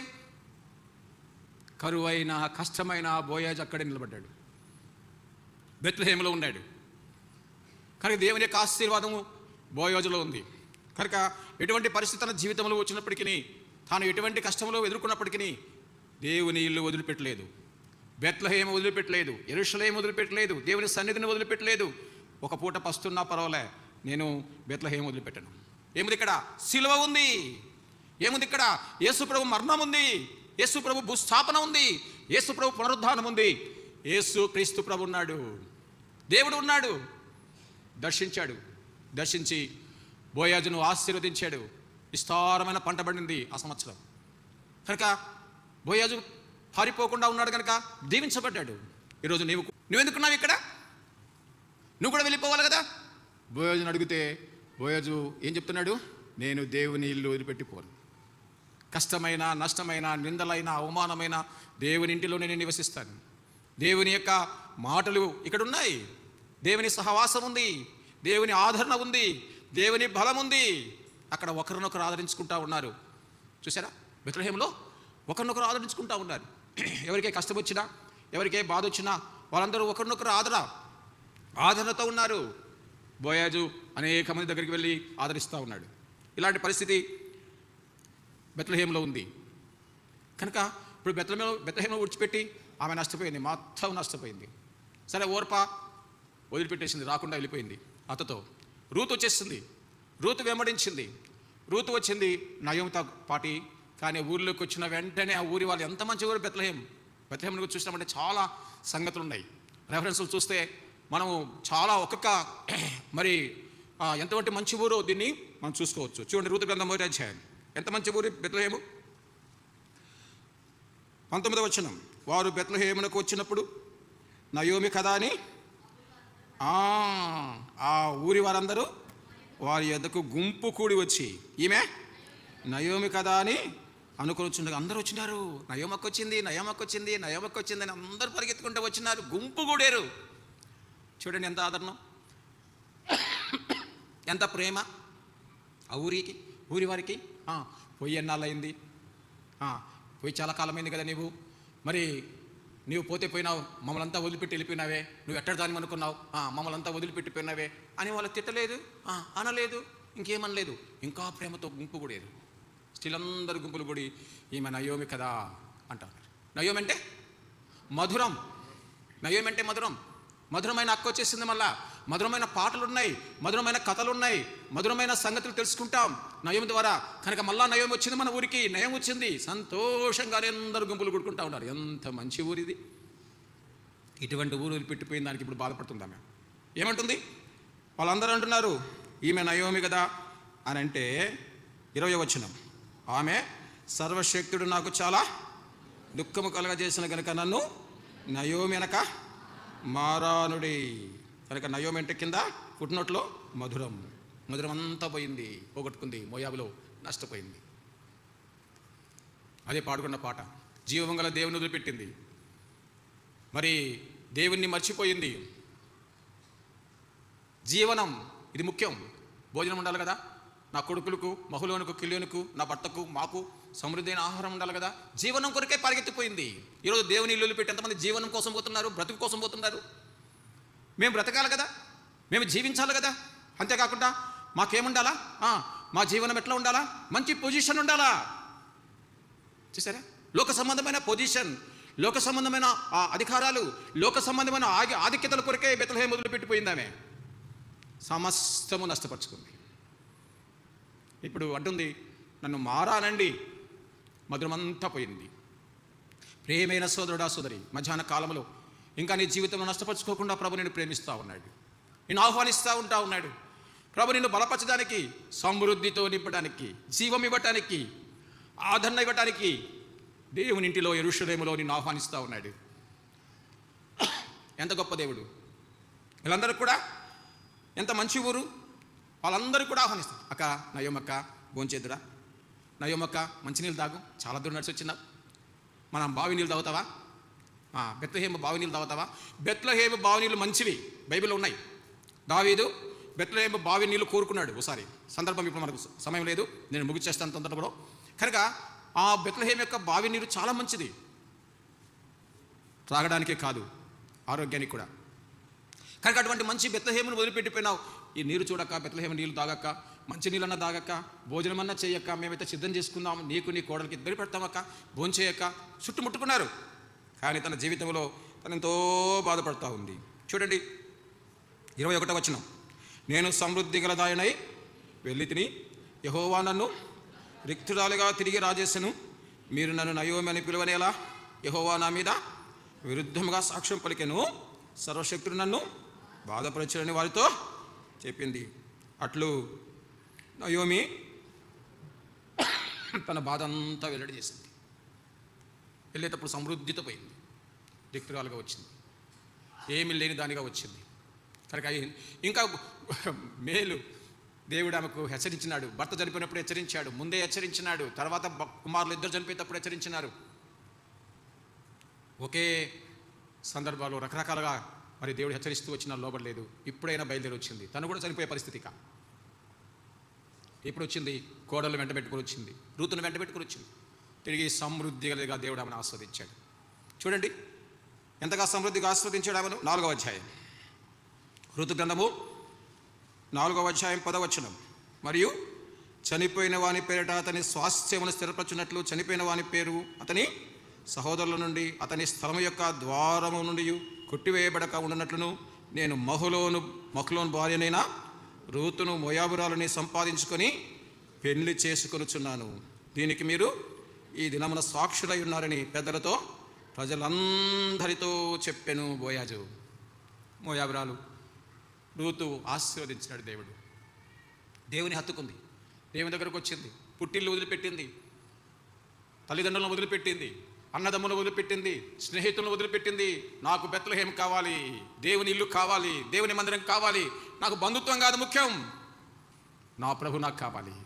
కరువైన కష్టమైన బోయాజు అక్కడే నిలబడ్డాడు బెత్లహేములో ఉన్నాడు కనుక దేవుని యొక్క ఆశీర్వాదము బోయోజులో ఉంది కనుక ఎటువంటి పరిస్థితి తన జీవితంలో వచ్చినప్పటికీ తాను ఎటువంటి కష్టంలో ఎదుర్కొన్నప్పటికీ దేవుని ఇల్లు వదిలిపెట్టలేదు బెత్లహేమ వదిలిపెట్టలేదు ఎరుషలేం వదిలిపెట్టలేదు దేవుని సన్నిధిని వదిలిపెట్టలేదు ఒక పూట పస్తున్నా పర్వాలే నేను బెత్లహేం వదిలిపెట్టను ఏముంది ఇక్కడ సిలువ ఉంది ఏముంది ఇక్కడ యేసు ప్రభు మరణం ఉంది యేసు ప్రభు భూస్థాపన ఉంది యేసు ప్రభు పునరుద్ధానం ఉంది యేసు క్రీస్తు ప్రభు ఉన్నాడు దేవుడు ఉన్నాడు దర్శించాడు దర్శించి బోయాజును ఆశీర్వదించాడు విస్తారమైన పంట పడింది ఆ సంవత్సరం కనుక బోయాజు పారిపోకుండా ఉన్నాడు కనుక దీవించబడ్డాడు ఈరోజు నీవు నువ్వెందుకున్నావు ఇక్కడ నువ్వు కూడా వెళ్ళిపోవాలి కదా బోయాజుని అడిగితే బోయాజు ఏం చెప్తున్నాడు నేను దేవుని ఇల్లు వదిలిపెట్టిపోను కష్టమైన నష్టమైన నిందలైన అవమానమైన దేవుని ఇంటిలోనే నేను నివసిస్తాను దేవుని యొక్క మాటలు ఇక్కడ ఉన్నాయి దేవుని సహవాసం ఉంది దేవుని ఆదరణ ఉంది దేవుని బలం ఉంది అక్కడ ఒకరినొకరు ఆదరించుకుంటా ఉన్నారు చూసారా బెత్లహేములో ఒకరినొకరు ఆదరించుకుంటా ఉన్నారు ఎవరికే కష్టం వచ్చినా ఎవరికే బాధ వచ్చినా వాళ్ళందరూ ఒకరినొకరు ఆదర ఆదరణతో ఉన్నారు బోయాజు అనేక మంది దగ్గరికి వెళ్ళి ఆదరిస్తూ ఉన్నాడు ఇలాంటి పరిస్థితి బెత్లహేంలో ఉంది కనుక ఇప్పుడు బెత్లహేమ బెత్లహేమ విడిచిపెట్టి ఆమె నష్టపోయింది మొత్తం నష్టపోయింది సరే ఓర్ప వదిలిపెట్టేసింది రాకుండా వెళ్ళిపోయింది అతతో రూతు వచ్చేసింది రూతు వెంబడించింది రూతు వచ్చింది నయోమితో పాటి కానీ ఊర్లోకి వచ్చిన వెంటనే ఆ ఊరి వాళ్ళు ఎంత మంచి ఊరు బెత్లహేం బెత్లహేం గురించి చూసినామంటే చాలా సంగతులు ఉన్నాయి రెఫరెన్స్లు చూస్తే మనము చాలా ఒక్కొక్క మరి ఆ, ఎంతవంటి మంచి ఊరో దీన్ని మనం చూసుకోవచ్చు చూడండి రూతు గ్రంథం మొదటి అధ్యాయం ఎంత మంచి ఊరి బెత్లహేము పంతొమ్మిదవ వచనం వారు బెత్లహేమునకు వచ్చినప్పుడు నయోమి కదా అని ఆ, ఆ ఊరి వారందరూ వారి యొద్దకు గుంపు కూడి వచ్చి ఈమె నయోమి కదా అని అనుకుని వచ్చిండగా అందరూ వచ్చినారు నయోమకు వచ్చింది నయోమకు వచ్చింది నయోమకు వచ్చింది అని అందరూ పరిగెత్తుకుంటూ వచ్చినారు గుంపు కూడారు చూడండి ఎంత ఆదరణ ఎంత ప్రేమ ఆ ఊరికి ఊరి వారికి ఆ, పోయి ఎన్నాళ్ళయింది ఆ, పోయి చాలా కాలమైంది కదా నీవు మరి నీవు పోతే పోయినావు మమ్మల్ని అంతా వదిలిపెట్టి వెళ్ళిపోయినావే నువ్వు ఎక్కడ దాన్ని అనుకున్నావు ఆ, మమ్మల్ని అంతా వదిలిపెట్టిపోయినావే అని వాళ్ళు తిట్టలేదు ఆ, అనలేదు ఇంకేమనలేదు ఇంకా ప్రేమతో గుంపు కూడేది స్టిల్ అందరు గుంపులు కూడి ఈమె నయోమి కదా అంటారు నయోమి అంటే మధురం నయోమి అంటే మధురం మధురమైన అక్క వచ్చేసింది మళ్ళా మధురమైన పాటలు ఉన్నాయి మధురమైన కథలు ఉన్నాయి మధురమైన సంగతులు తెలుసుకుంటాం నయం ద్వారా కనుక మళ్ళా నయం వచ్చింది మన ఊరికి నయం వచ్చింది సంతోషంగానే అందరూ గుంపులు కొడుకుంటా ఉన్నారు ఎంత మంచి ఊరిది ఇటువంటి ఊరు వదిలిపెట్టిపోయిన దానికి ఇప్పుడు బాధపడుతుంది ఆమె ఏమంటుంది వాళ్ళందరూ అంటున్నారు ఈమె నయోమి కదా అని అంటే ఇరవై వచనం ఆమె సర్వశక్తుడు నాకు చాలా దుఃఖము కలగజేసిన కనుక నన్ను నయోమి అనక మారానుడి కనుక నయోమి అంటే కింద పుట్టినట్లో మధురం మధురం అంతా పోయింది పోగొట్టుకుంది మోయాబులో నష్టపోయింది అదే పాడుకున్న పాట జీవం గల దేవుని వదిలిపెట్టింది మరి దేవుణ్ణి మర్చిపోయింది జీవనం ఇది ముఖ్యం భోజనం ఉండాలి కదా నా కొడుకులకు మహులోనుకు కిలోనుకు నా భర్తకు మాకు సమృద్ధైన ఆహారం ఉండాలి కదా జీవనం కొరకే పరిగెత్తిపోయింది ఈరోజు దేవుని ఇల్లు పెట్టి ఎంతమంది జీవనం కోసం పోతున్నారు బ్రతుకు కోసం పోతున్నారు మేము బ్రతకాలి కదా మేము జీవించాలి కదా అంతేకాకుండా మాకేముండాలా ఆ, మా జీవనం ఎట్లా ఉండాలా మంచి పొజిషన్ ఉండాలా చూసారా లోక సంబంధమైన పొజిషన్ లోక సంబంధమైన ఆ, అధికారాలు లోక సంబంధమైన ఆగి ఆధిక్యతల కొరకే బెతలహే మొదలుపెట్టిపోయింది ఆమె సమస్తము నష్టపరుచుకుంది ఇప్పుడు అంటుంది నన్ను మారానండి మధురమంతా పోయింది ప్రేమైన సోదరుడా సోదరి మధ్యాహ్న కాలంలో ఇంకా నీ జీవితంలో నష్టపరుచుకోకుండా ప్రభు నేను ప్రేమిస్తూ ఉన్నాడు నేను ఆహ్వానిస్తూ ఉంటా ఉన్నాడు ప్రభు నిన్ను బలపరచడానికి సమృద్ధితో నింపడానికి జీవం ఇవ్వటానికి ఆదరణ ఇవ్వటానికి దేవుని ఇంటిలో ఎరుషలేములో నిన్ను ఆహ్వానిస్తూ ఉన్నాడు ఎంత గొప్ప దేవుడు వీళ్ళందరూ కూడా ఎంత మంచి ఊరు వాళ్ళందరూ కూడా ఆహ్వానిస్తారు అక్క నయోమక్క భోంచేద్దురా నయోమక్క మంచినీళ్ళు తాగు చాలా దూరం నడిచి వచ్చిందా మనం బావి నీళ్ళు తాగుతావా ఆ, బెత్లహేమ బావి నీళ్ళు తాగుతావా బెత్లహేమ బావి నీళ్ళు మంచివి బైబిల్లో ఉన్నాయి దావీదు బెత్లహేమ బావి నీళ్ళు కోరుకున్నాడు ఒకసారి సందర్భం ఇప్పుడు మనకు సమయం లేదు నేను ముగిచేస్తాను తొందరలో కనుక ఆ బెత్లహేమ యొక్క బావి నీరు చాలా మంచిది త్రాగడానికే కాదు ఆరోగ్యానికి కూడా కనుక అటువంటి మంచి బెత్తహేమను వదిలిపెట్టిపోయినావు ఈ నీరు చూడక బెత్తహేమ నీళ్ళు తాగక్క మంచి నీళ్ళన్నా తాగక్క భోజనమన్నా చేయక్క మేమైతే సిద్ధం చేసుకుందాం నీకు నీ కోడలికి ఇద్దరు పెడతామక్క భోంచేయక్క చుట్టుముట్టుకున్నారు కానీ తన జీవితంలో తను ఎంతో బాధపడతా ఉంది చూడండి ఇరవై ఒకటో వచనం నేను సమృద్ధి గలదాయనై వెళ్ళి తిని యహోవా నన్ను రిక్తురాలుగా తిరిగి రాజేసను మీరు నన్ను నయోమి అని పిలువనేలా యహోవా నా మీద విరుద్ధంగా సాక్ష్యం పలికెను సర్వశక్తుడు నన్ను బాధపరచని వారితో చెప్పింది అట్లు నయోమి తన బాధ అంతా వెల్లడి చేసింది వెళ్ళేటప్పుడు సమృద్ధితో పోయింది రిక్తురాలుగా వచ్చింది ఏమీ లేని దానిగా వచ్చింది కనుక ఈ- ఇంకా మేలు దేవుడు ఆమెకు హెచ్చరించినాడు భర్త చనిపోయినప్పుడు హెచ్చరించాడు ముందే హెచ్చరించినాడు తర్వాత బ- కుమారులు ఇద్దరు చనిపోయేటప్పుడు హెచ్చరించినారు ఒకే సందర్భాల్లో రకరకాలుగా మరి దేవుడు హెచ్చరిస్తూ వచ్చినా లోబడలేదు ఇప్పుడైనా బయలుదేరి వచ్చింది తను కూడా చనిపోయే పరిస్థితి కా ఇప్పుడు వచ్చింది కోడలు వెంట పెట్టుకుని వచ్చింది రూతును వెంట పెట్టుకుని వచ్చింది తిరిగి సమృద్ధిగా దేవుడు ఆమెను ఆస్వాదించాడు చూడండి ఎంతగా సమృద్ధిగా ఆస్వాదించాడు ఆమెను నాలుగవ అధ్యాయం ఋతు గ్రంథము నాలుగవ అధ్యాయం పదవచనం మరియు చనిపోయిన వాని పేరిట అతని స్వాస్థ్యమును స్థిరపరచున్నట్లు చనిపోయిన వాని పేరు అతని సహోదరుల నుండి అతని స్థలము యొక్క ద్వారము నుండి కొట్టివేయబడక ఉండనట్లును నేను మహులోను మహులోను భార్యనైనా రూతును మొయాబురాలని సంపాదించుకొని పెళ్లి చేసుకొనుచున్నాను దీనికి మీరు ఈ దినమున సాక్షులై ఉన్నారని పెద్దలతో ప్రజలందరితో చెప్పెను బోయాజు మోయాబురాలు రూతు ఆశీర్వదించినాడు దేవుడు దేవుని హత్తుకుంది దేవుని దగ్గరకు వచ్చింది పుట్టిల్లు వదిలిపెట్టింది తల్లిదండ్రులను వదిలిపెట్టింది అన్నదమ్ములను వదిలిపెట్టింది స్నేహితులను వదిలిపెట్టింది నాకు బెత్తలహేం కావాలి దేవుని ఇల్లు కావాలి దేవుని మందిరం కావాలి నాకు బంధుత్వం కాదు ముఖ్యం నా ప్రభు నాకు కావాలి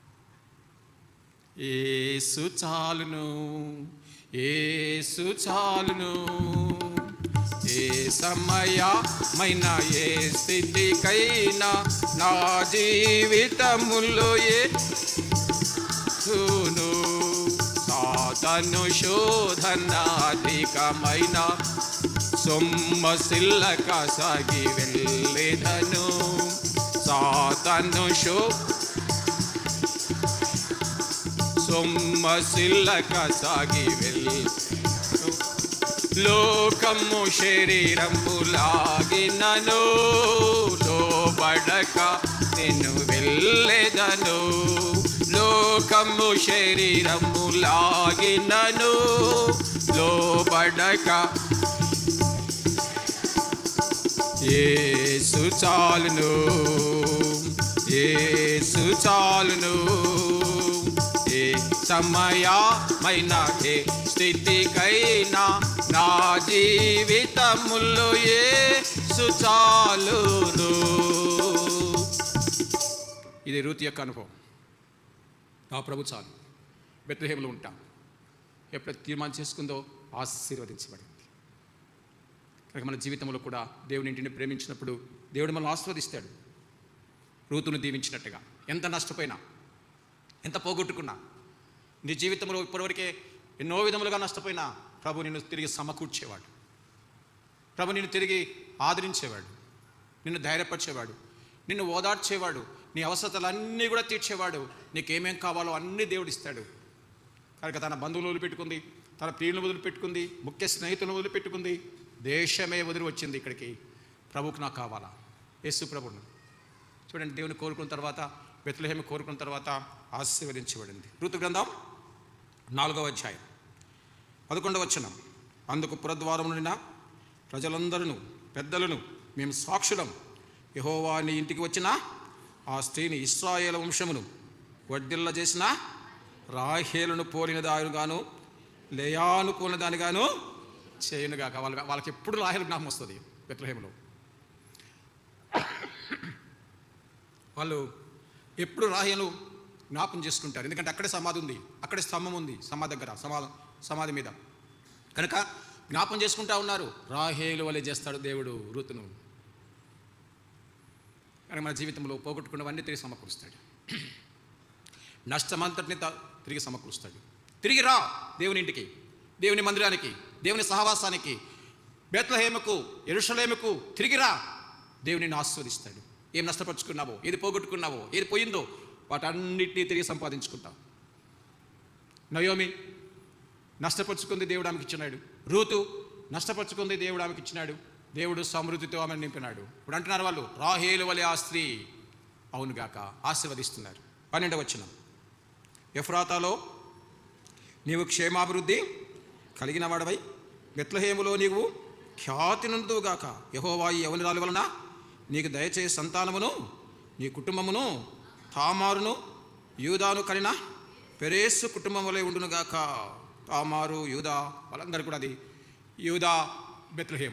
ఏసు చాలును ఏసు చాలును ఏ సమయమైన ఏ స్థితికైనా నా జీవితములో ఏ చూను సాతను శోధన అధికమైన సొమ్మసిల్లక సాగి వెళ్ళేదను సాతను శో సొమ్మసిల్లక సాగి వెళ్ళి లోకము శరీరము లాగినను లోబడక నేను వెళ్ళేదను లోకము శరీరము లాగినను లోబడక ఏసు చాలును ఏసు చాలును ఏ సమయమైన ఏ స్థితికైనా నా జీవితములో ఏసు చాలును ఇది రూతి యొక్క అనుభవం నా ప్రభు చాలు బెత్లహేములో ఉంటాం ఎప్పుడైతే తీర్మానం చేసుకుందో ఆశీర్వదించబడింది కనుక మన జీవితంలో కూడా దేవుని ఇంటిని ప్రేమించినప్పుడు దేవుడు మనల్ని ఆస్వాదిస్తాడు రూతును దీవించినట్టుగా ఎంత నష్టపోయినా ఎంత పోగొట్టుకున్నా నీ జీవితంలో ఇప్పటివరకే ఎన్నో విధములుగా నష్టపోయినా ప్రభు నిన్ను తిరిగి సమకూర్చేవాడు ప్రభు నిన్ను తిరిగి ఆదరించేవాడు నిన్ను ధైర్యపరిచేవాడు నిన్ను ఓదార్చేవాడు నీ అవసరతలన్నీ కూడా తీర్చేవాడు నీకేమేం కావాలో అన్నీ దేవుడు ఇస్తాడు కనుక తన బంధువులు వదిలిపెట్టుకుంది తన ప్రియులను వదిలిపెట్టుకుంది ముఖ్య స్నేహితులను వదిలిపెట్టుకుంది దేశమే వదిలి వచ్చింది ఇక్కడికి ప్రభుకు నాకు కావాలా యేసు ప్రభుని చూడండి దేవుని కోరుకున్న తర్వాత బెత్లహేమి కోరుకున్న తర్వాత ఆశీర్వదించబడింది ఋతు గ్రంథం నాలుగవ అధ్యాయం పదకొండవ వచనం అందుకు పురద్వారం నుండిన ప్రజలందరూ పెద్దలను మేము సాక్షులం యహోవా నీ ఇంటికి వచ్చిన ఆ స్త్రీని ఇస్రాయేల వంశమును వడ్డిల్ల చేసిన రాహేలను పోలిన దానిగాను లేయాను పోలిన దానిగాను చేయనుగాక వాళ్ళ వాళ్ళకి ఎప్పుడు రాహేలు జ్ఞాపం వస్తుంది బెత్లహేములో వాళ్ళు ఎప్పుడు రాహేలు జ్ఞాపం చేసుకుంటారు ఎందుకంటే అక్కడే సమాధి ఉంది అక్కడే స్తంభం ఉంది సమాధి దగ్గర సమాధి సమాధి మీద కనుక జ్ఞాపం చేసుకుంటా ఉన్నారు రాహేలు వలె చేస్తాడు దేవుడు ఋతును కానీ మన జీవితంలో పోగొట్టుకున్నవన్నీ తిరిగి సమకూరుస్తాడు నష్టమంతటిని త- తిరిగి సమకూరుస్తాడు తిరిగి రా దేవుని ఇంటికి దేవుని మందిరానికి దేవుని సహవాసానికి బేత్లహేమకు ఎరుషలేముకు తిరిగి రా దేవునిని ఆస్వాదిస్తాడు ఏం నష్టపరుచుకున్నావో ఏది పోగొట్టుకున్నావో ఏది పోయిందో వాటన్నిటినీ తిరిగి సంపాదించుకుంటావు నయోమి నష్టపరుచుకుంది దేవుడు ఆమెకి ఇచ్చినాడు రూతు నష్టపరుచుకుంది దేవుడు ఆమెకి ఇచ్చినాడు దేవుడు సమృద్ధితో ఆమెను నింపినాడు ఇప్పుడు అంటున్నారు వాళ్ళు రాహేలు వలె ఆ స్త్రీ అవునుగాక ఆశీర్వదిస్తున్నారు పన్నెండవ వచనం ఎఫ్రాతాలో నీవు క్షేమాభివృద్ధి కలిగిన వాడవై బెత్లహేములో నీవు ఖ్యాతి నందుగాక యహోవాయి యవనిరాలు వలన నీకు దయచేసి సంతానమును నీ కుటుంబమును తామారును యూదాను కలిన పెరేసు కుటుంబం వలె ఉండునుగాక తామారు యూదా వాళ్ళందరూ కూడా అది యూదా బెత్లహేం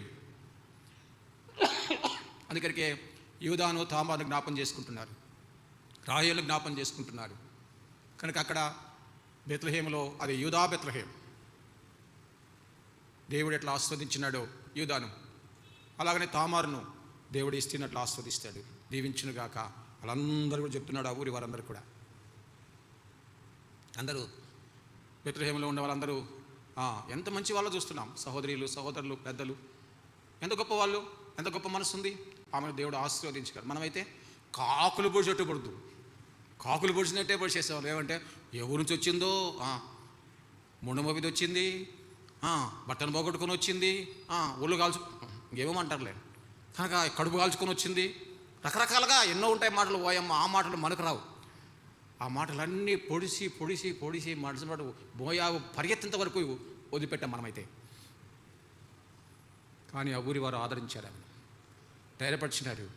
అందుకనికే యూదాను తామారు జ్ఞాపం చేసుకుంటున్నారు రాయేలు జ్ఞాపం చేసుకుంటున్నారు కనుక అక్కడ బెత్లహేములో అది యూదా బెత్లహేం దేవుడు ఎట్లా ఆస్వాదించినాడో యూదాను అలాగనే తామారును దేవుడు ఇస్తున్నట్లు ఆస్వాదిస్తాడు దీవించునుగాక వాళ్ళందరూ కూడా చెప్తున్నాడు ఆ ఊరి వారందరూ కూడా అందరూ బెత్లహేములో ఉన్న వాళ్ళందరూ "ఆ, ఎంత మంచి వాళ్ళో చూస్తున్నాం సహోదరులు సహోదరులు పెద్దలు ఎంత గొప్ప వాళ్ళు ఎంత గొప్ప మనసు ఉంది ఆమెను దేవుడు ఆశీర్వదించగలరు మనమైతే కాకులు పొడిచేట్టు పడుతూ కాకులు పొడిచినట్టే పొడిచేసేవాళ్ళు ఏమంటే ఎవరి నుంచి వచ్చిందో ఆ, ముండమోపిది వచ్చింది ఆ, బట్టను పోగొట్టుకొని వచ్చింది ఆ, ఒళ్ళు కాల్చు ఇంకేమంటారులే కనుక కడుపు కాల్చుకొని వచ్చింది రకరకాలుగా ఎన్నో ఉంటాయి మాటలు ఓయమ్మ ఆ మాటలు మనకు రావు ఆ మాటలన్నీ పొడిసి పొడిసి పొడిసి మనసుపాటు బోయా పరిగెత్తినంత వరకు వదిలిపెట్టాం మనమైతే కానీ ఆ ఊరి వారు ఆదరించారు ఆమెను ధైర్యపరిచినారు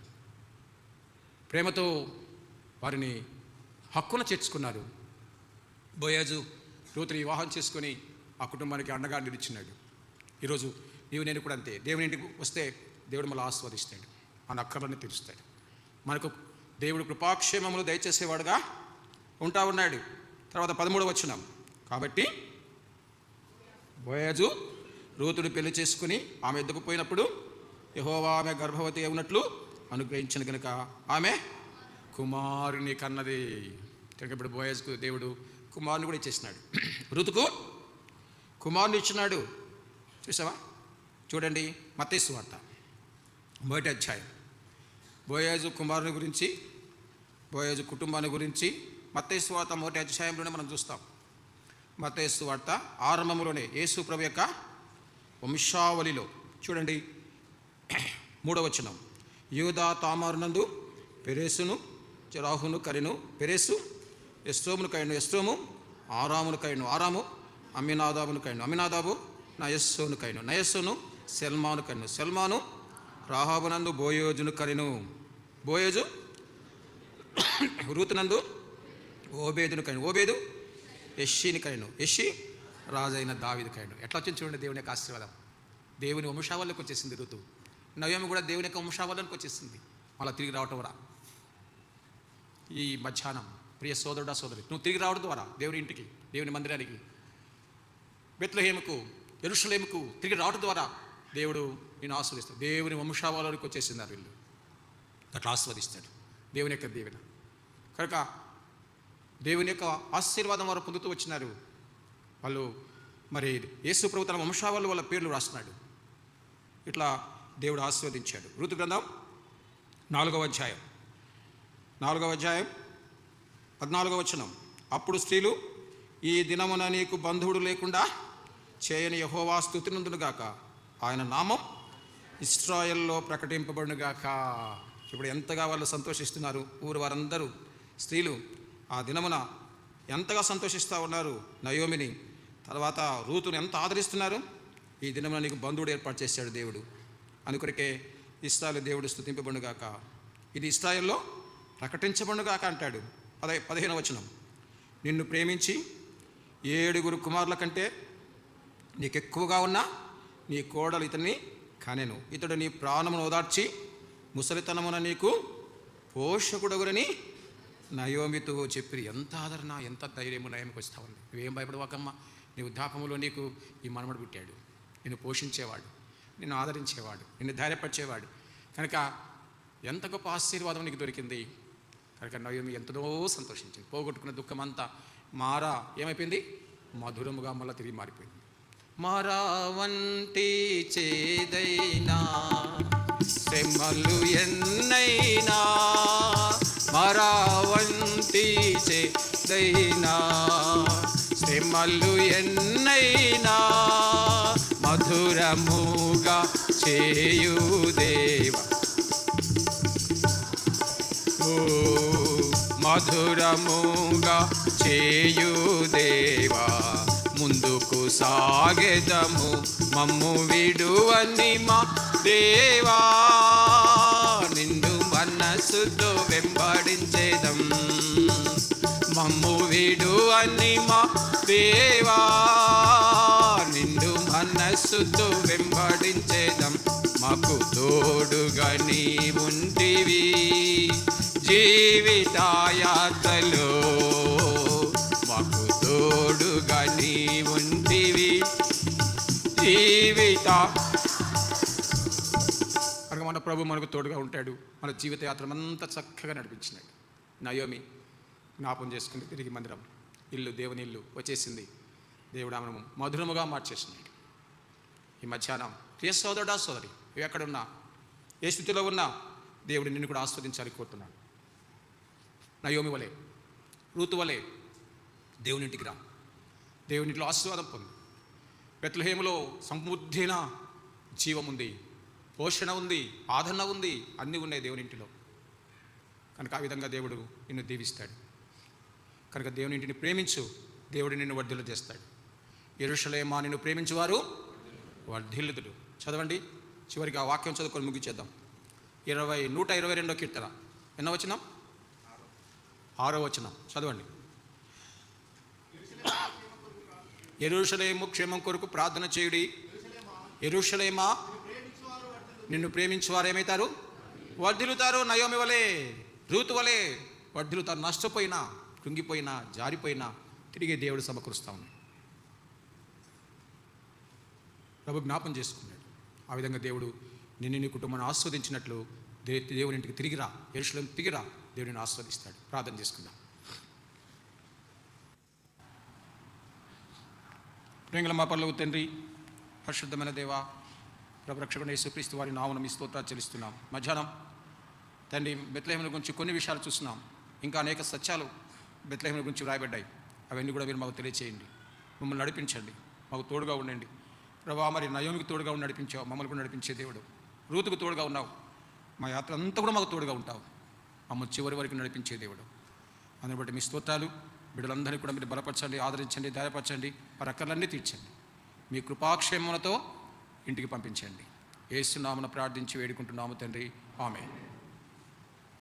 ప్రేమతో వారిని హక్కున చేర్చుకున్నారు బోయాజు రూతుని వివాహం చేసుకొని ఆ కుటుంబానికి అండగా నిలిచినాడు ఈరోజు నీవు నేను కూడా అంతే దేవుని ఇంటికి వస్తే దేవుడు మళ్ళీ ఆస్వాదిస్తాడు మన అక్కర్లని తీరుస్తాడు మనకు దేవుడు కృపాక్షేమములు దయచేసేవాడుగా ఉంటా ఉన్నాడు తర్వాత పదమూడవ వచనం కాబట్టి బోయాజు రూతుడు పెళ్లి చేసుకుని ఆమె ఎద్దుకు పోయినప్పుడు యహోవా ఆమె గర్భవతి ఉన్నట్లు అనుగ్రహించిన కనుక ఆమె కుమారుని కన్నది కనుక ఇప్పుడు బోయాజుకు దేవుడు కుమారుని కూడా ఇచ్చేసినాడు ఋతుకు కుమారుని ఇచ్చినాడు చూసావా చూడండి మత్తేసు వార్త మొదటి అధ్యాయం బోయాజు కుమారుని గురించి బోయాజు కుటుంబాన్ని గురించి మత్తేసు వార్త మొదటి అధ్యాయంలోనే మనం చూస్తాం మత్తేసు వార్త ఆరంభంలోనే యేసు ప్రభు యొక్క వంశావళిలో చూడండి మూడవ వచనం యూదా తామారునందు పెరేసును రాహును కరిను పెరేసు ఎస్ట్రోమును కైను ఎస్ట్రోము ఆరామును కైను ఆరాము అమ్మినాదాబును కైను అమ్మినాదాబు నయస్సోను కైను నయస్సును సెల్మాను కైను సెల్మాను రాహాబునందు బోయోజును కరిను బోయోజు రూతునందు ఓబేదును కైను ఓబేదు యషిని కైను యషి రాజైన దావిది కైను ఎట్లా వచ్చింది చూడండి దేవుని యొక్క ఆశీర్వాదం దేవుని వంశావల్లోకి వచ్చేసింది ఋతు నవ్యము కూడా దేవుని యొక్క వంశావల్లోకి వచ్చేసింది మళ్ళీ తిరిగి రావటం రా ఈ మధ్యాహ్నం ప్రియ సోదరుడా సోదరి నువ్వు తిరిగి రావడం ద్వారా దేవుని ఇంటికి దేవుని మందిరానికి బెత్లహేముకు ఎరుషలేముకు తిరిగి రావడం ద్వారా దేవుడు నేను ఆస్వాదిస్తాడు దేవుని వంశావళికి వచ్చేసినారు వీళ్ళు అట్లా ఆస్వాదిస్తాడు దేవుని యొక్క దీవెన కనుక దేవుని యొక్క ఆశీర్వాదం వారు పొందుతూ వచ్చినారు వాళ్ళు మరి యేసు ప్రభు తన వంశావళి వాళ్ళ పేర్లు రాస్తున్నాడు ఇట్లా దేవుడు ఆస్వాదించాడు ఋతు గ్రంథం నాలుగవ అధ్యాయం నాలుగవ అధ్యాయం పద్నాలుగవ వచనం అప్పుడు స్త్రీలు ఈ దినమున నీకు బంధువుడు లేకుండా చేయని యహోవా స్థుతినందునుగాక ఆయన నామం ఇస్రాయల్లో ప్రకటింపబడునుగాక ఇప్పుడు ఎంతగా వాళ్ళు సంతోషిస్తున్నారు ఊరు వారందరూ స్త్రీలు ఆ దినమున ఎంతగా సంతోషిస్తూ ఉన్నారు నయోమిని తర్వాత రూతుని ఎంత ఆదరిస్తున్నారు ఈ దినమున నీకు బంధువుడు ఏర్పాటు చేశాడు దేవుడు అనుకొరకే ఇస్రాయల్ దేవుడు స్థుతింపబడుగాక ఇది ఇస్రాయల్లో ప్రకటించబడుగాక అంటాడు పద పదిహేను వచనం నిన్ను ప్రేమించి ఏడుగురు కుమారుల కంటే నీకు ఎక్కువగా ఉన్న నీ కోడలు ఇతన్ని కనెను ఇతడు నీ ప్రాణమును ఓదార్చి ముసలితనమున నీకు పోషకుడగురని నయోమితో చెప్పి ఎంత ఆదరణ ఎంత ధైర్యము నయంకి వస్తా ఉంది నువ్వేం భయపడవాకమ్మా నీ వృద్ధాపములో నీకు ఈ మనమడు పుట్టాడు నిన్ను పోషించేవాడు నిన్ను ఆదరించేవాడు నిన్ను ధైర్యపరిచేవాడు కనుక ఎంత గొప్ప ఆశీర్వాదం నీకు దొరికింది కనుక నయోమి ఎంతదో సంతోషించింది పోగొట్టుకున్న దుఃఖం అంతా మారా ఏమైపోయింది మధురముగా మళ్ళీ తిరిగి మారిపోయింది మారా వంటి చేదైనా శ్రమలు ఎన్నైనా మరా వంటి చేదైనా శ్రమలు ఎన్నైనా మధురముగా చేయుదేవా ఓ మధురముగా చేయుదేవా ముందుకు సాగెదము మమ్ము విడువని మా దేవా నిన్ను మనస్సుతో వెంబడించేదం మమ్ము విడువని మా దేవా నిన్ను మనస్సుతో వెంబడించేదం మాకు తోడుగా నీ ఉంటివి జీవితాయాతలో మాకు తోడుగా నీ ఉంటివి జీవిత కనుక మన ప్రభు మనకు తోడుగా ఉంటాడు మన జీవిత యాత్ర అంతా చక్కగా నడిపించినాడు నయోమి జ్ఞాపం చేసుకుంది తిరిగి మందిరం ఇల్లు దేవుని ఇల్లు వచ్చేసింది దేవుడు ఆమెను మధురముగా మార్చేసినాడు ఈ మధ్యాహ్నం ప్రియ సోదరుడా సోదరి నువ్వు ఎక్కడున్నా ఏ స్థితిలో ఉన్నా దేవుడు నిన్ను కూడా ఆస్వాదించాలని కోరుతున్నాడు నయోమి వలె రూతు వలె దేవునింటికి రా దేవునింటిలో ఆశీర్వాదం పొందు బెత్లహేములో సమృద్ధిన జీవం ఉంది పోషణ ఉంది ఆదరణ ఉంది అన్నీ ఉన్నాయి దేవునింటిలో కనుక ఆ విధంగా దేవుడు నిన్ను దీవిస్తాడు కనుక దేవునింటిని ప్రేమించు దేవుడు నిన్ను వర్ధిల్లు చేస్తాడు ఎరుషలేమా నిన్ను ప్రేమించువారు వర్ధిల్లుదుడు చదవండి చివరికి ఆ వాక్యం చదువుకొని ముగించేద్దాం ఇరవై నూట ఇరవై రెండో కీర్తన ఎన్నో వచనం ఆరో వచనం చదవండి ఎరుషలేము క్షేమం కొరకు ప్రార్థన చేయుడి ఎరుషలేమా నిన్ను ప్రేమించువారు ఏమవుతారు వర్ధిల్లుతారు నయోమి వలె రూతు వలె వర్ధిల్లుతారు నష్టపోయినా కృంగిపోయినా జారిపోయినా తిరిగి దేవుడు సమకూరుస్తా ఉన్నాడు ప్రభు జ్ఞాపం చేసుకున్నాడు ఆ విధంగా దేవుడు నిన్ను నీ కుటుంబాన్ని ఆస్వాదించినట్లు దే దేవుని ఇంటికి తిరిగిరా ఎరుషులం తిరిగిరా దేవుడిని ఆస్వాదిస్తాడు ప్రార్థన చేసుకుందాం ప్రేంగల మా పర్లకు తండ్రి పరిశుద్ధమైన దేవ ప్రభరక్షకుడు యేసుక్రీస్తు వారి నామను మీ స్తోత్రాలు చెల్లిస్తున్నాం మధ్యాహ్నం తండ్రి బెత్లహేముల గురించి కొన్ని విషయాలు చూస్తున్నాం ఇంకా అనేక సత్యాలు బెత్లహేముల గురించి వ్రాయబడ్డాయి అవన్నీ కూడా మీరు మాకు తెలియచేయండి మమ్మల్ని నడిపించండి మాకు తోడుగా ఉండండి ప్రభా మరి నయోమికి తోడుగా ఉండి నడిపించావు మమ్మల్ని కూడా నడిపించే దేవుడు రూతుకు తోడుగా ఉన్నావు మా యాత్ర అంతా కూడా మాకు తోడుగా ఉంటావు మమ్మల్ని చివరి వరకు నడిపించే దేవుడు అందుని బట్టి మీ స్తోత్రాలు బిడ్డలందరినీ కూడా మీరు బలపరచండి ఆదరించండి ధైర్యపరచండి వారి అక్కర్లన్నీ తీర్చండి మీ కృపాక్షేమలతో ఇంటికి పంపించండి ఏసునామను ప్రార్థించి వేడుకుంటున్నాము తండ్రి ఆమె